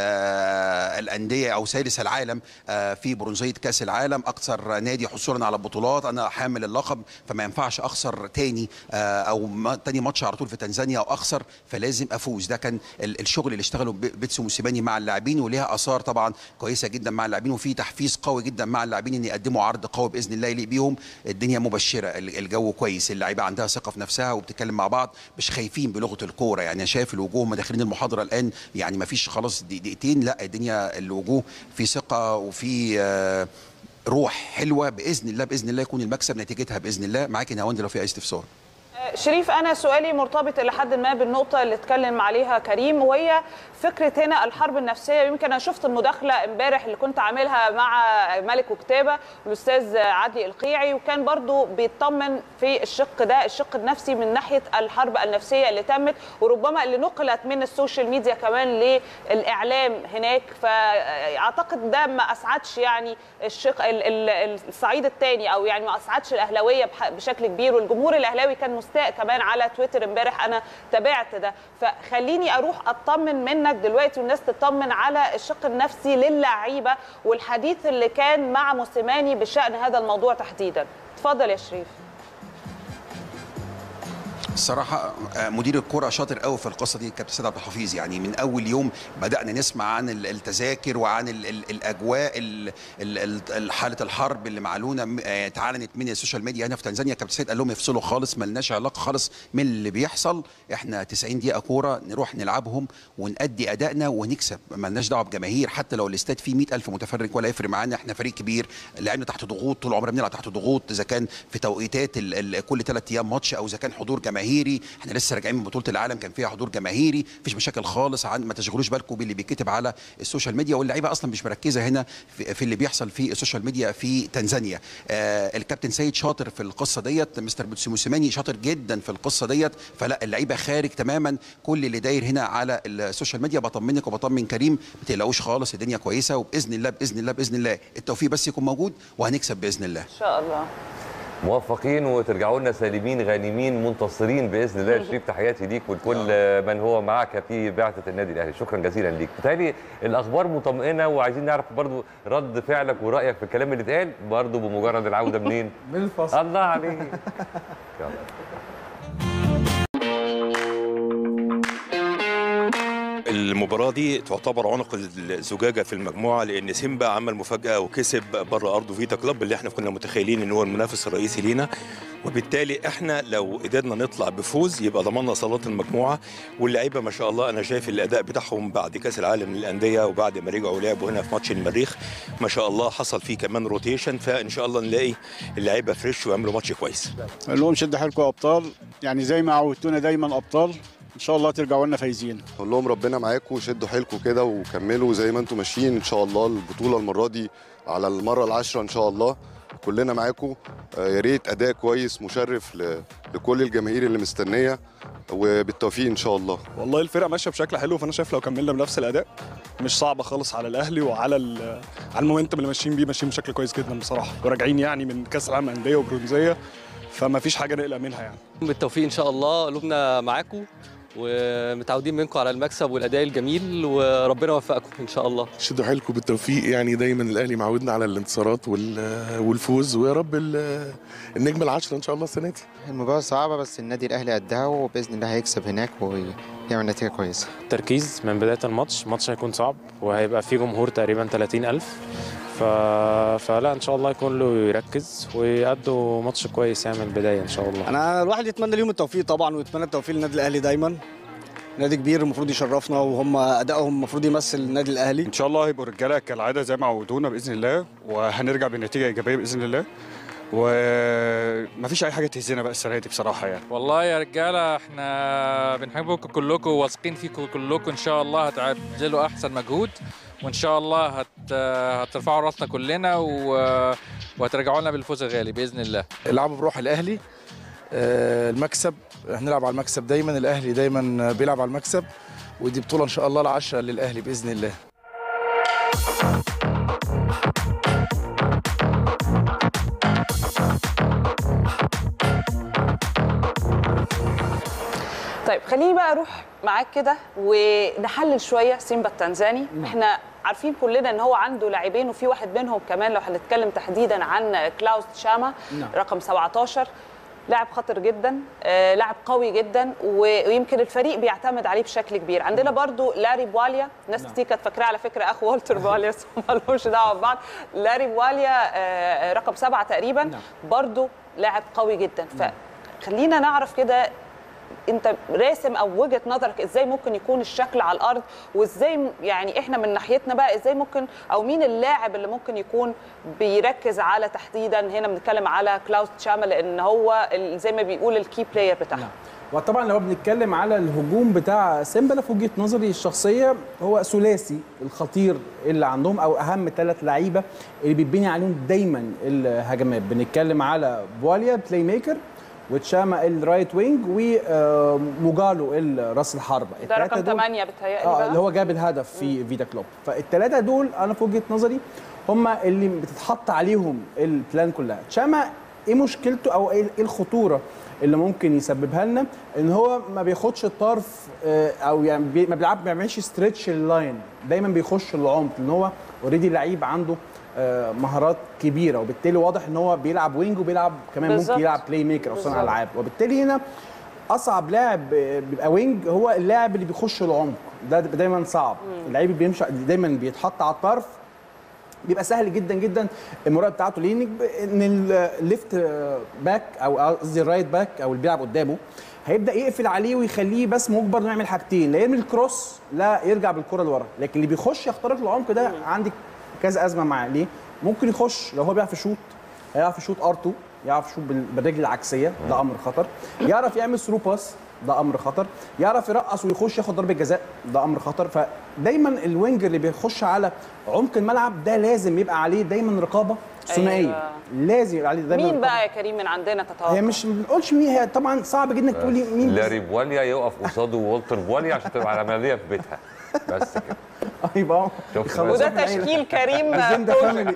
آه، الانديه او ثالث العالم آه، في برونزيه كاس العالم اكثر نادي حصولا على البطولات انا حامل اللقب فما ينفعش اخسر تاني آه، او ما- تاني ماتش على طول في تنزانيا او اخسر فلازم افوز ده كان ال- الشغل اللي اشتغله ب- بيتسو موسيماني مع اللاعبين وليها اثار طبعا كويسه جدا مع اللاعبين وفي تحفيز قوي جدا مع اللاعبين ان يقدموا عرض قوي باذن الله يليق بيهم الدنيا مبشره ال- الجو كويس اللعيبه عندها ثقه في نفسها وبتتكلم مع بعض مش خايفين بلغه الكوره يعني أنا شايف الوجوه هم داخلين المحاضره الان يعني ما فيش خلاص دي- دقيقتين لا الدنيا الوجوه في ثقه وفي آه، روح حلوه باذن الله باذن الله يكون المكسب نتيجتها باذن الله معاك يا نهاوند لو في اي استفسار
شريف انا سؤالي مرتبط الى حد ما بالنقطه اللي اتكلم عليها كريم وهي فكره هنا الحرب النفسيه يمكن انا شفت المداخله امبارح اللي كنت عاملها مع ملك وكتابه الاستاذ عدلي القيعي وكان برضو بيطمن في الشق ده الشق النفسي من ناحيه الحرب النفسيه اللي تمت وربما اللي نقلت من السوشيال ميديا كمان للاعلام هناك فاعتقد ده ما اسعدش يعني الشق ال- ال- الصعيد الثاني او يعني ما اسعدش الاهلاويه بح- بشكل كبير والجمهور الاهلاوي كان مستاء كمان على تويتر امبارح انا تابعت ده فخليني اروح اطمن منك دلوقتي والناس تطمن على الشق النفسي للعيبه والحديث اللي كان مع موسيماني بشان هذا الموضوع تحديدا اتفضل يا شريف
الصراحه آه، مدير الكره شاطر قوي في القصه دي كابتن سيد عبد الحفيظ يعني من اول يوم بدانا نسمع عن ال- التذاكر وعن ال ال الاجواء ال- ال- ال- حاله الحرب اللي معلونه م- آه، اتعلنت من السوشيال ميديا هنا في تنزانيا كابتن سيد قال لهم يفصلوا خالص ملناش علاقه خالص من اللي بيحصل احنا 90 دقيقه كوره نروح نلعبهم ونأدي ادائنا ونكسب ملناش دعوه بجماهير حتى لو الاستاد فيه 100000 متفرج ولا يفرق معانا احنا فريق كبير لعبنا تحت ضغوط طول عمرنا بنلعب تحت ضغوط اذا كان في توقيتات ال ال كل ثلاث ايام ماتش او اذا كان حضور جماهيري احنا لسه راجعين من بطوله العالم كان فيها حضور جماهيري مفيش مشاكل خالص عن ما تشغلوش بالكم باللي بيتكتب على السوشيال ميديا واللعيبه اصلا مش مركزه هنا في, في اللي بيحصل في السوشيال ميديا في تنزانيا آه الكابتن سيد شاطر في القصه ديت مستر بوتسي موسيماني شاطر جدا في القصه ديت فلا اللعيبه خارج تماما كل اللي داير هنا على السوشيال ميديا بطمنك وبطمن كريم ما تقلقوش خالص الدنيا كويسه وباذن الله باذن الله باذن الله التوفيق بس يكون موجود وهنكسب باذن الله
ان شاء الله
موفقين وترجعوا لنا سالمين غانمين منتصرين باذن الله شريف تحياتي ليك ولكل من هو معك في بعثه النادي الاهلي شكرا جزيلا ليك بالتالي الاخبار مطمئنه وعايزين نعرف برضو رد فعلك ورايك في الكلام اللي اتقال برضو بمجرد العوده منين
من الفصل
الله عليك يلا.
المباراة دي تعتبر عنق الزجاجة في المجموعة لأن سيمبا عمل مفاجأة وكسب بره أرضه فيتا كلوب اللي احنا كنا متخيلين إن هو المنافس الرئيسي لينا وبالتالي احنا لو قدرنا نطلع بفوز يبقى ضمننا صلاة المجموعة واللعيبة ما شاء الله أنا شايف الأداء بتاعهم بعد كأس العالم للأندية وبعد ما رجعوا لعبوا هنا في ماتش المريخ ما شاء الله حصل فيه كمان روتيشن فإن شاء الله نلاقي اللعيبة فريش ويعملوا ماتش كويس
اقول لهم شد حيلكم يا ابطال يعني زي ما عودتونا دايما ابطال ان شاء الله ترجعوا لنا فايزين
اقول لهم ربنا معاكم وشدوا حيلكم كده وكملوا زي ما انتم ماشيين ان شاء الله البطوله المره دي على المره العاشره ان شاء الله كلنا معاكم آه، يا ريت اداء كويس مشرف ل- لكل الجماهير اللي مستنيه وبالتوفيق ان شاء الله
والله الفرقه ماشيه بشكل حلو فانا شايف لو كملنا بنفس الاداء مش صعبه خالص على الاهلي وعلى ال- على المومنتم اللي ماشيين بيه ماشيين بشكل كويس جدا بصراحه وراجعين يعني من كاس العالم انديه وبرونزيه فما فيش حاجه نقلق منها يعني
بالتوفيق ان شاء الله قلوبنا معاكم ومتعودين منكم على المكسب والاداء الجميل وربنا يوفقكم ان شاء الله
شدوا حيلكم بالتوفيق يعني دايما الاهلي معودنا على الانتصارات وال- والفوز ويا رب ال- النجم العشرة ان شاء الله السنه دي
المباراة صعبة بس النادي الأهلي قدها وبإذن الله هيكسب هناك ويعمل نتيجة كويسة
تركيز من بداية الماتش الماتش هيكون صعب وهيبقى فيه جمهور تقريبا 30 ألف ف... فلا إن شاء الله يكون له يركز ويأدوا ماتش كويس يعني من البداية إن شاء الله
انا الواحد يتمنى ليهم التوفيق طبعا ويتمنى التوفيق للنادي الاهلي دايما نادي كبير المفروض يشرفنا وهم ادائهم المفروض يمثل النادي الاهلي ان شاء الله هيبقوا رجاله كالعاده زي ما عودونا باذن الله وهنرجع بنتيجه ايجابيه باذن الله ومفيش اي حاجه تهزنا بقى السنه دي بصراحه يعني
والله يا رجاله احنا بنحبكم كلكم وواثقين فيكم كلكم ان شاء الله هتعملوا احسن مجهود وان شاء الله هت... هترفعوا راسنا كلنا و... وهترجعوا لنا بالفوز الغالي باذن الله
العبوا بروح الاهلي آه، المكسب هنلعب على المكسب دايما الاهلي دايما بيلعب على المكسب ودي بطوله ان شاء الله العشره للاهلي باذن الله
طيب خليني بقى اروح معاك كده ونحلل شويه سيمبا التنزاني احنا عارفين كلنا ان هو عنده لاعبين وفي واحد منهم كمان لو هنتكلم تحديدا عن كلاوس شاما
نعم.
رقم 17 لاعب خطر جدا آه، لاعب قوي جدا و- ويمكن الفريق بيعتمد عليه بشكل كبير عندنا برضو لاري بواليا ناس كتير كانت فاكراه على فكره اخو والتر بواليا بس ما لهمش دعوه ببعض لاري بواليا آه، رقم سبعة تقريبا برضو لاعب قوي جدا فخلينا نعرف كده انت راسم او وجهه نظرك ازاي ممكن يكون الشكل على الارض وازاي م- يعني احنا من ناحيتنا بقى ازاي ممكن او مين اللاعب اللي ممكن يكون بيركز على تحديدا هنا بنتكلم على كلاوس تشاما لان هو ال- زي ما بيقول الكي بلاير بتاعهم
وطبعا لو بنتكلم على الهجوم بتاع سيمبا أنا في وجهه نظري الشخصيه هو ثلاثي الخطير اللي عندهم او اهم ثلاث لعيبه اللي بيتبني عليهم دايما الهجمات بنتكلم على بواليا بلاي ميكر وتشاما الرايت وينج وموجالو راس الحربه
ده
التلاتة
رقم
دول-
8 بتهيألي
اه
بقى
اللي هو جاب الهدف في فيتا كلوب فالثلاثه دول انا في وجهه نظري هم اللي بتتحط عليهم البلان كلها تشاما ايه مشكلته او ايه إيه الخطوره اللي ممكن يسببها لنا ان هو ما بياخدش الطرف آه، او يعني بي- ما بيلعب ما بيعملش ستريتش اللاين دايما بيخش العمق لان هو اوريدي لعيب عنده آه، مهارات كبيره وبالتالي واضح ان هو بيلعب وينج وبيلعب كمان
بالظبط.
ممكن يلعب بلاي ميكر او صانع
بالظبط.
العاب وبالتالي هنا اصعب لاعب بيبقى وينج هو اللاعب اللي بيخش العمق ده دايما صعب اللعيب اللي بيمشي دايما بيتحط على الطرف بيبقى سهل جدا جدا المراقبه بتاعته ليه إنك ب- ان الليفت باك او قصدي الرايت باك او اللي بيلعب قدامه هيبدا يقفل عليه ويخليه بس مجبر انه يعمل حاجتين لا يرمي الكروس لا يرجع بالكره لورا لكن اللي بيخش يخترق العمق ده عندك كذا ازمه معاه ليه ممكن يخش لو هو بيعرف يشوط هيعرف يشوط ار2 يعرف يشوط بال- بالرجل العكسيه ده امر خطر يعرف يعمل ثرو باس ده امر خطر يعرف يرقص ويخش ياخد ضربه جزاء ده امر خطر فدايما الوينج اللي بيخش على عمق الملعب ده لازم يبقى عليه دايما رقابه ثنائيه
أيوة.
لازم يبقى عليه دايما
مين
رقابة.
بقى يا كريم من عندنا تتوقع
هي مش ما بنقولش مين هي طبعا صعب جدا انك تقولي مين
لاري بواليا يقف قصاده والتر بواليا عشان تبقى العمليه في بيتها بس كده
يبقى
شفت
وده
بقى؟
تشكيل كريم
زنده فاميلي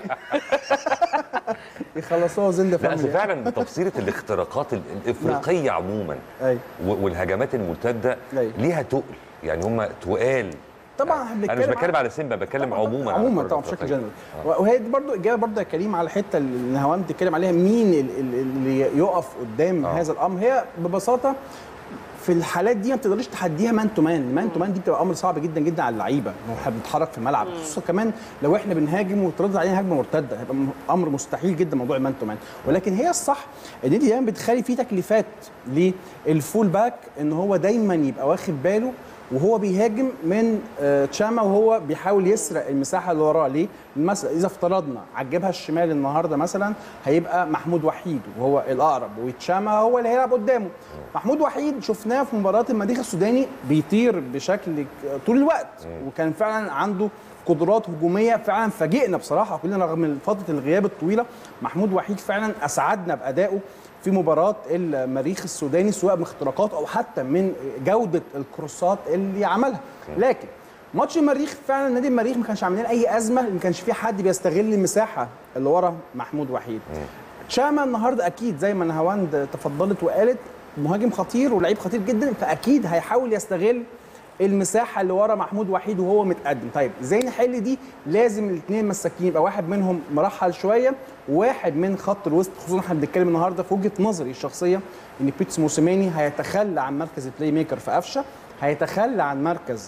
يخلصوها زنده
لا أصل
فاميلي
فعلا تفصيله الاختراقات ال- الافريقيه عموما
أيوة.
و- والهجمات المرتده ليها تقل يعني هم تقال
طبعا احنا
انا مش بتكلم على سيمبا بتكلم عموما على
عموما
الكرة
طبعا بشكل
الأفريقية.
جنرال وهي دي برضو اجابه برضو يا كريم على الحته اللي نهوان بتتكلم عليها مين ال- ال- اللي يقف قدام
آه.
هذا الامر هي ببساطه في الحالات دي ما بتقدريش تحديها مان تو مان مان تو مان دي بتبقى امر صعب جدا جدا على اللعيبه إن احنا بنتحرك في الملعب خصوصا كمان لو احنا بنهاجم وترد علينا هجمه مرتده هيبقى م- امر مستحيل جدا موضوع المان تو مان ولكن هي الصح ان انت دايما بتخلي فيه تكليفات للفول باك ان هو دايما يبقى واخد باله وهو بيهاجم من آه، تشاما وهو بيحاول يسرق المساحه اللي وراه ليه؟ مثلا اذا افترضنا على الجبهه الشمال النهارده مثلا هيبقى محمود وحيد وهو الاقرب وتشاما هو اللي هيلعب قدامه. محمود وحيد شفناه في مباراه المريخ السوداني بيطير بشكل ك- طول الوقت وكان فعلا عنده قدرات هجوميه فعلا فاجئنا بصراحه كلنا رغم فتره الغياب الطويله محمود وحيد فعلا اسعدنا بادائه في مباراه المريخ السوداني سواء من اختراقات او حتى من جوده الكروسات اللي عملها لكن ماتش المريخ فعلا نادي المريخ ما كانش عاملين اي ازمه ما كانش في حد بيستغل المساحه اللي ورا محمود وحيد تشاما النهارده اكيد زي ما نهاوند تفضلت وقالت مهاجم خطير ولعيب خطير جدا فاكيد هيحاول يستغل المساحه اللي ورا محمود وحيد وهو متقدم طيب ازاي نحل دي لازم الاثنين مساكين يبقى واحد منهم مرحل شويه وواحد من خط الوسط خصوصا احنا بنتكلم النهارده في وجهه نظري الشخصيه ان بيتس موسيماني هيتخلى عن مركز البلاي ميكر في قفشه هيتخلى عن مركز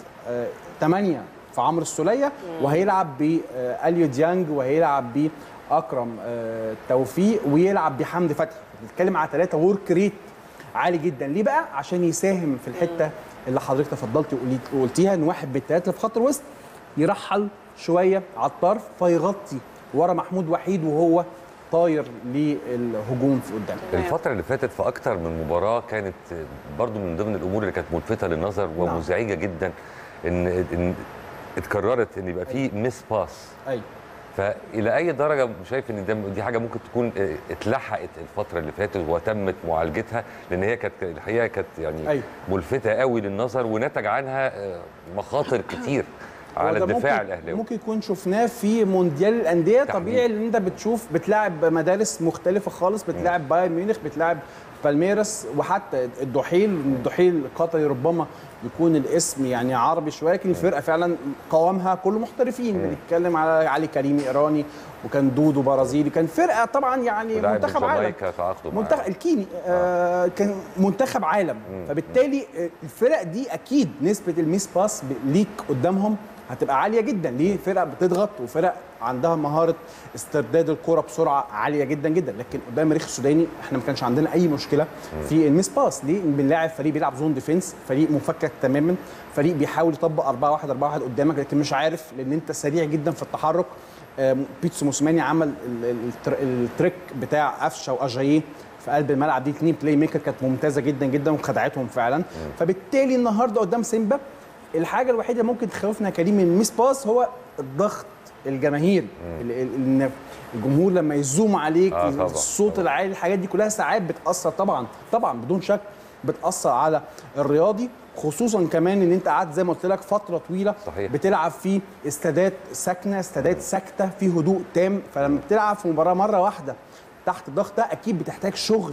8 في عمرو السوليه وهيلعب باليو ديانج وهيلعب باكرم آه، توفيق ويلعب بحمدي فتحي بنتكلم على ثلاثه ورك ريت عالي جدا ليه بقى عشان يساهم في الحته اللي حضرتك تفضلتي وقلت- وقلتيها ان واحد بالثلاثه في خط الوسط يرحل شويه على الطرف فيغطي ورا محمود وحيد وهو طاير للهجوم في قدام
الفترة اللي فاتت في أكتر من مباراة كانت برضو من ضمن الأمور اللي كانت ملفتة للنظر ومزعجة جدا إن إن اتكررت إن يبقى في ميس باس
ايوه
فإلى أي درجة شايف إن ده دي حاجة ممكن تكون اه، اتلحقت الفترة اللي فاتت وتمت معالجتها لأن هي كانت الحقيقة كانت يعني
أيوة.
ملفتة قوي للنظر ونتج عنها اه، مخاطر كتير
هو
على
ده
الدفاع
ممكن
الأهلاوي
ممكن يكون شفناه في مونديال الانديه طبيعي ان انت بتشوف بتلاعب مدارس مختلفه خالص بتلاعب بايرن ميونخ بتلاعب بالميراس وحتى الدحيل الدحيل القطري ربما يكون الاسم يعني عربي شويه لكن الفرقه فعلا قوامها كله محترفين بنتكلم على علي كريمي ايراني وكان دودو برازيلي كان فرقه طبعا يعني
ولاعب
منتخب عالم
جامايكا تعاقدوا معاه.
منتخب الكيني آه كان منتخب عالم فبالتالي آه، الفرق دي اكيد نسبه الميس باس ب- ليك قدامهم هتبقى عاليه جدا ليه فرق بتضغط وفرق عندها مهاره استرداد الكره بسرعه عاليه جدا جدا لكن قدام المريخ السوداني احنا ما كانش عندنا اي مشكله في الميس باس ليه بنلاعب فريق بيلعب زون ديفنس فريق مفكك تماما فريق بيحاول يطبق 4 1 4 1 قدامك لكن مش عارف لان انت سريع جدا في التحرك آه، بيتسو موسيماني عمل ال- ال- التر- التريك بتاع قفشه واجاييه في قلب الملعب دي اثنين بلاي ميكر كانت ممتازه جدا جدا وخدعتهم فعلا فبالتالي النهارده قدام سيمبا الحاجه الوحيده اللي ممكن تخوفنا يا كريم من الميس باس هو الضغط الجماهيري ال- ال- ان الجمهور لما يزوم عليك
آه، طبعاً،
الصوت العالي الحاجات دي كلها ساعات بتاثر طبعا طبعا بدون شك بتاثر على الرياضي خصوصا كمان ان انت قعدت زي ما قلت لك فتره طويله
صحيح.
بتلعب في استادات ساكنه استادات ساكته في هدوء تام فلما بتلعب في مباراه مره واحده تحت الضغط ده اكيد بتحتاج شغل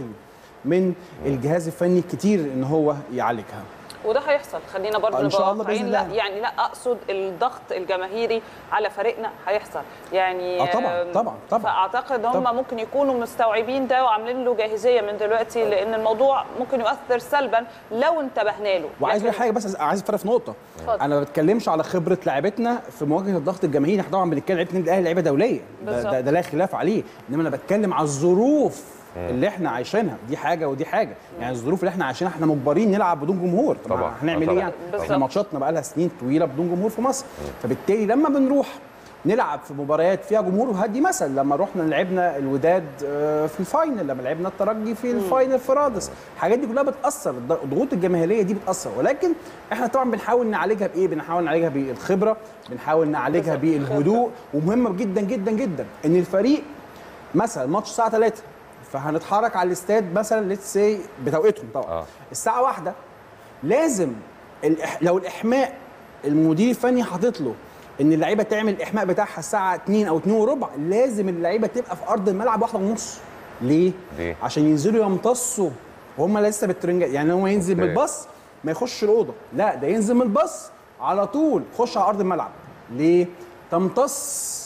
من الجهاز الفني كتير ان هو يعالجها
وده هيحصل خلينا برضه
آه، إن
نبقى
شاء الله
واقعيين.
بإذن
لا
الله.
يعني لا اقصد الضغط الجماهيري على فريقنا هيحصل يعني
آه، طبعاً،
آم،
طبعاً، طبعاً.
فاعتقد هم
طبعاً.
ممكن يكونوا مستوعبين ده وعاملين له جاهزيه من دلوقتي لان الموضوع ممكن يؤثر سلبا لو انتبهنا له
وعايز اقول
لكن-
حاجه بس عايز افرق في نقطه
اتفضل.
انا ما بتكلمش على خبره لعيبتنا في مواجهه الضغط الجماهيري احنا طبعا بنتكلم لعيبه النادي الاهلي لعيبه دوليه ده,
بالظبط.
ده, ده لا خلاف عليه انما انا بتكلم على الظروف اللي احنا عايشينها دي حاجه ودي حاجه يعني الظروف اللي احنا عايشينها احنا مجبرين نلعب بدون جمهور طبعا
طبعاً.
هنعمل
آه،
ايه
طبعاً.
يعني
بالظبط.
احنا ماتشاتنا بقى لها سنين طويله بدون جمهور في مصر فبالتالي لما بنروح نلعب في مباريات فيها جمهور وهدي مثل لما رحنا لعبنا الوداد آه، في الفاينل لما لعبنا الترجي في الفاينل في رادس الحاجات دي كلها بتاثر الض- الضغوط الجماهيريه دي بتاثر ولكن احنا طبعا بنحاول نعالجها بايه بنحاول نعالجها بالخبره بنحاول نعالجها بالهدوء ومهمه جدا جدا جدا ان الفريق مثلا ماتش الساعه 3 فهنتحرك على الاستاد مثلا ليتس سي بتوقيتهم طبعا
آه.
الساعه واحدة لازم الإح... لو الاحماء المدير الفني حاطط له ان اللعيبه تعمل الاحماء بتاعها الساعه 2 او 2 وربع لازم اللعيبه تبقى في ارض الملعب واحدة ونص ليه؟
ليه؟
عشان ينزلوا يمتصوا وهم لسه بالترنجات يعني هو ينزل من
أوكي.
الباص ما يخش الاوضه لا ده ينزل من الباص على طول خش على ارض الملعب ليه؟ تمتص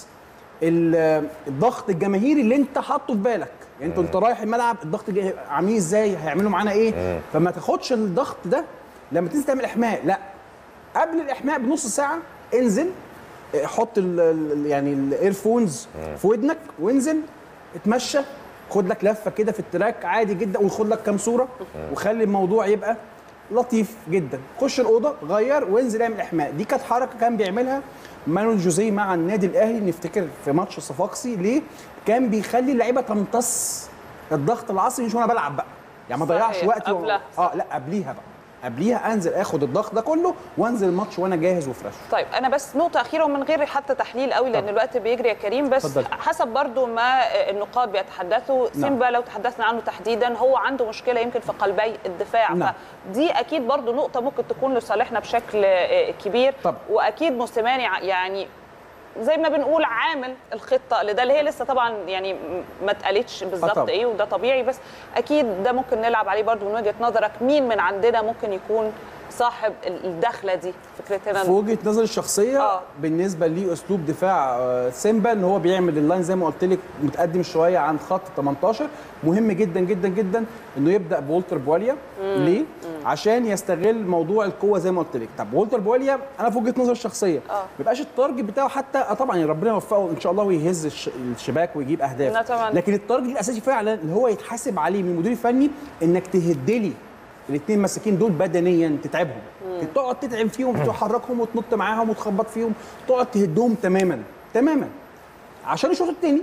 ال- الضغط الجماهيري اللي انت حاطه في بالك يعني انت انت رايح الملعب الضغط الج- عاملين ازاي هيعملوا معانا ايه فما تاخدش الضغط ده لما تنزل تعمل احماء لا قبل الاحماء بنص ساعه انزل اه، حط ال- ال- يعني الايرفونز في ودنك وانزل اتمشى خد لك لفه كده في التراك عادي جدا وخد لك كام صوره وخلي الموضوع يبقى لطيف جدا خش الاوضه غير وانزل اعمل احماء دي كانت حركه كان بيعملها مانويل جوزيه مع النادي الاهلي نفتكر في ماتش صفاقسي ليه كان بيخلي اللعيبه تمتص الضغط العصبي مش وانا بلعب بقى يعني ما
صحيح،
ضيعش وقت
قبلها.
اه لا قبليها بقى قبليها انزل اخد الضغط ده كله وانزل الماتش وانا جاهز وفريش
طيب انا بس نقطه اخيره ومن غير حتى تحليل قوي لان الوقت بيجري يا كريم بس
اتفضل.
حسب برضو ما النقاد بيتحدثوا
نعم.
سيمبا لو تحدثنا عنه تحديدا هو عنده مشكله يمكن في قلبي الدفاع
نعم.
فدي اكيد برضو نقطه ممكن تكون لصالحنا بشكل آه، كبير
طبعا.
واكيد موسيماني ع- يعني زي ما بنقول عامل الخطه لده اللي هي لسه طبعا يعني م- ما اتقالتش بالظبط
طبعا.
ايه وده طبيعي بس اكيد ده ممكن نلعب عليه برضو من وجهه نظرك مين من عندنا ممكن يكون صاحب ال- الدخله دي فكرتنا
في وجهه نظري الشخصيه آه. بالنسبه ليه اسلوب دفاع آه، سيمبا ان هو بيعمل اللاين زي ما قلت لك متقدم شويه عن خط 18 مهم جدا جدا جدا انه يبدا بولتر بواليا
مم.
ليه؟ عشان يستغل موضوع القوه زي ما قلت لك طب وولتر بواليا انا في وجهه نظري الشخصيه
آه.
ما يبقاش التارجت بتاعه حتى آه طبعا يعني ربنا يوفقه ان شاء الله ويهز الش- الشباك ويجيب اهداف
نتمنى.
لكن التارجت الاساسي فعلا اللي هو يتحاسب عليه من المدير الفني انك تهدلي الاثنين مساكين دول بدنيا تتعبهم
مم.
تقعد تتعب فيهم تحركهم وتنط معاهم وتخبط فيهم تقعد تهدهم تماما تماما عشان الشوط الثاني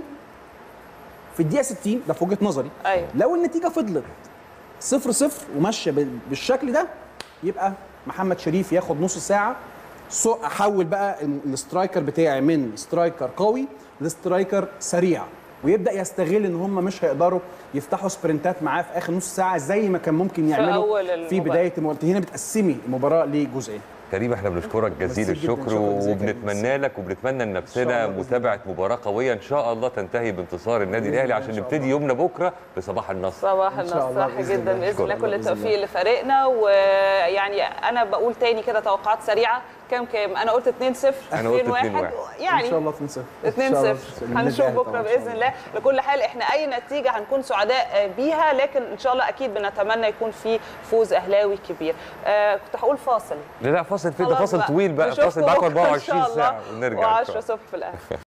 في الدقيقه 60 ده في وجهه نظري
ايوه
لو النتيجه فضلت صفر صفر وماشيه بال- بالشكل ده يبقى محمد شريف ياخد نص ساعه سو احول بقى ال- الاسترايكر بتاعي من سترايكر قوي لسترايكر سريع ويبدا يستغل ان هم مش هيقدروا يفتحوا سبرنتات معاه في اخر نص ساعه زي ما كان ممكن يعملوا
أول
في
المباراة.
بدايه المباراه هنا بتقسمي المباراه لجزئين
كريم احنا بنشكرك جزيل
ميرسي جداً،
الشكر
شكراً جزيلاً.
وبنتمنى لك وبنتمنى
إن
لنفسنا
شاء الله بإذن
متابعه مباراه قويه ان شاء الله تنتهي بانتصار النادي
بإذن
الاهلي
الله
عشان
إن شاء
نبتدي يومنا بكره بصباح النصر
صباح
إن شاء
النصر
الله
صح
بإذن
جدا
الله.
باذن الله
شكراً.
كل التوفيق لفريقنا ويعني انا بقول تاني كده توقعات سريعه كام كام انا قلت 2 0
أنا قلت
2 1
2-1.
يعني
ان شاء الله 2 0
2 0 هنشوف بكره باذن الله لكل حال احنا اي نتيجه هنكون سعداء بيها لكن ان شاء الله اكيد بنتمنى يكون في فوز اهلاوي كبير آه كنت هقول فاصل
لا لا فاصل فين ده
خلاص
فاصل
بقى.
طويل بقى
نشوفكم
فاصل معاكم
بكرة إن
24
شاء الله
ساعه ونرجع إن شاء
و10
الله.
صبح في الاخر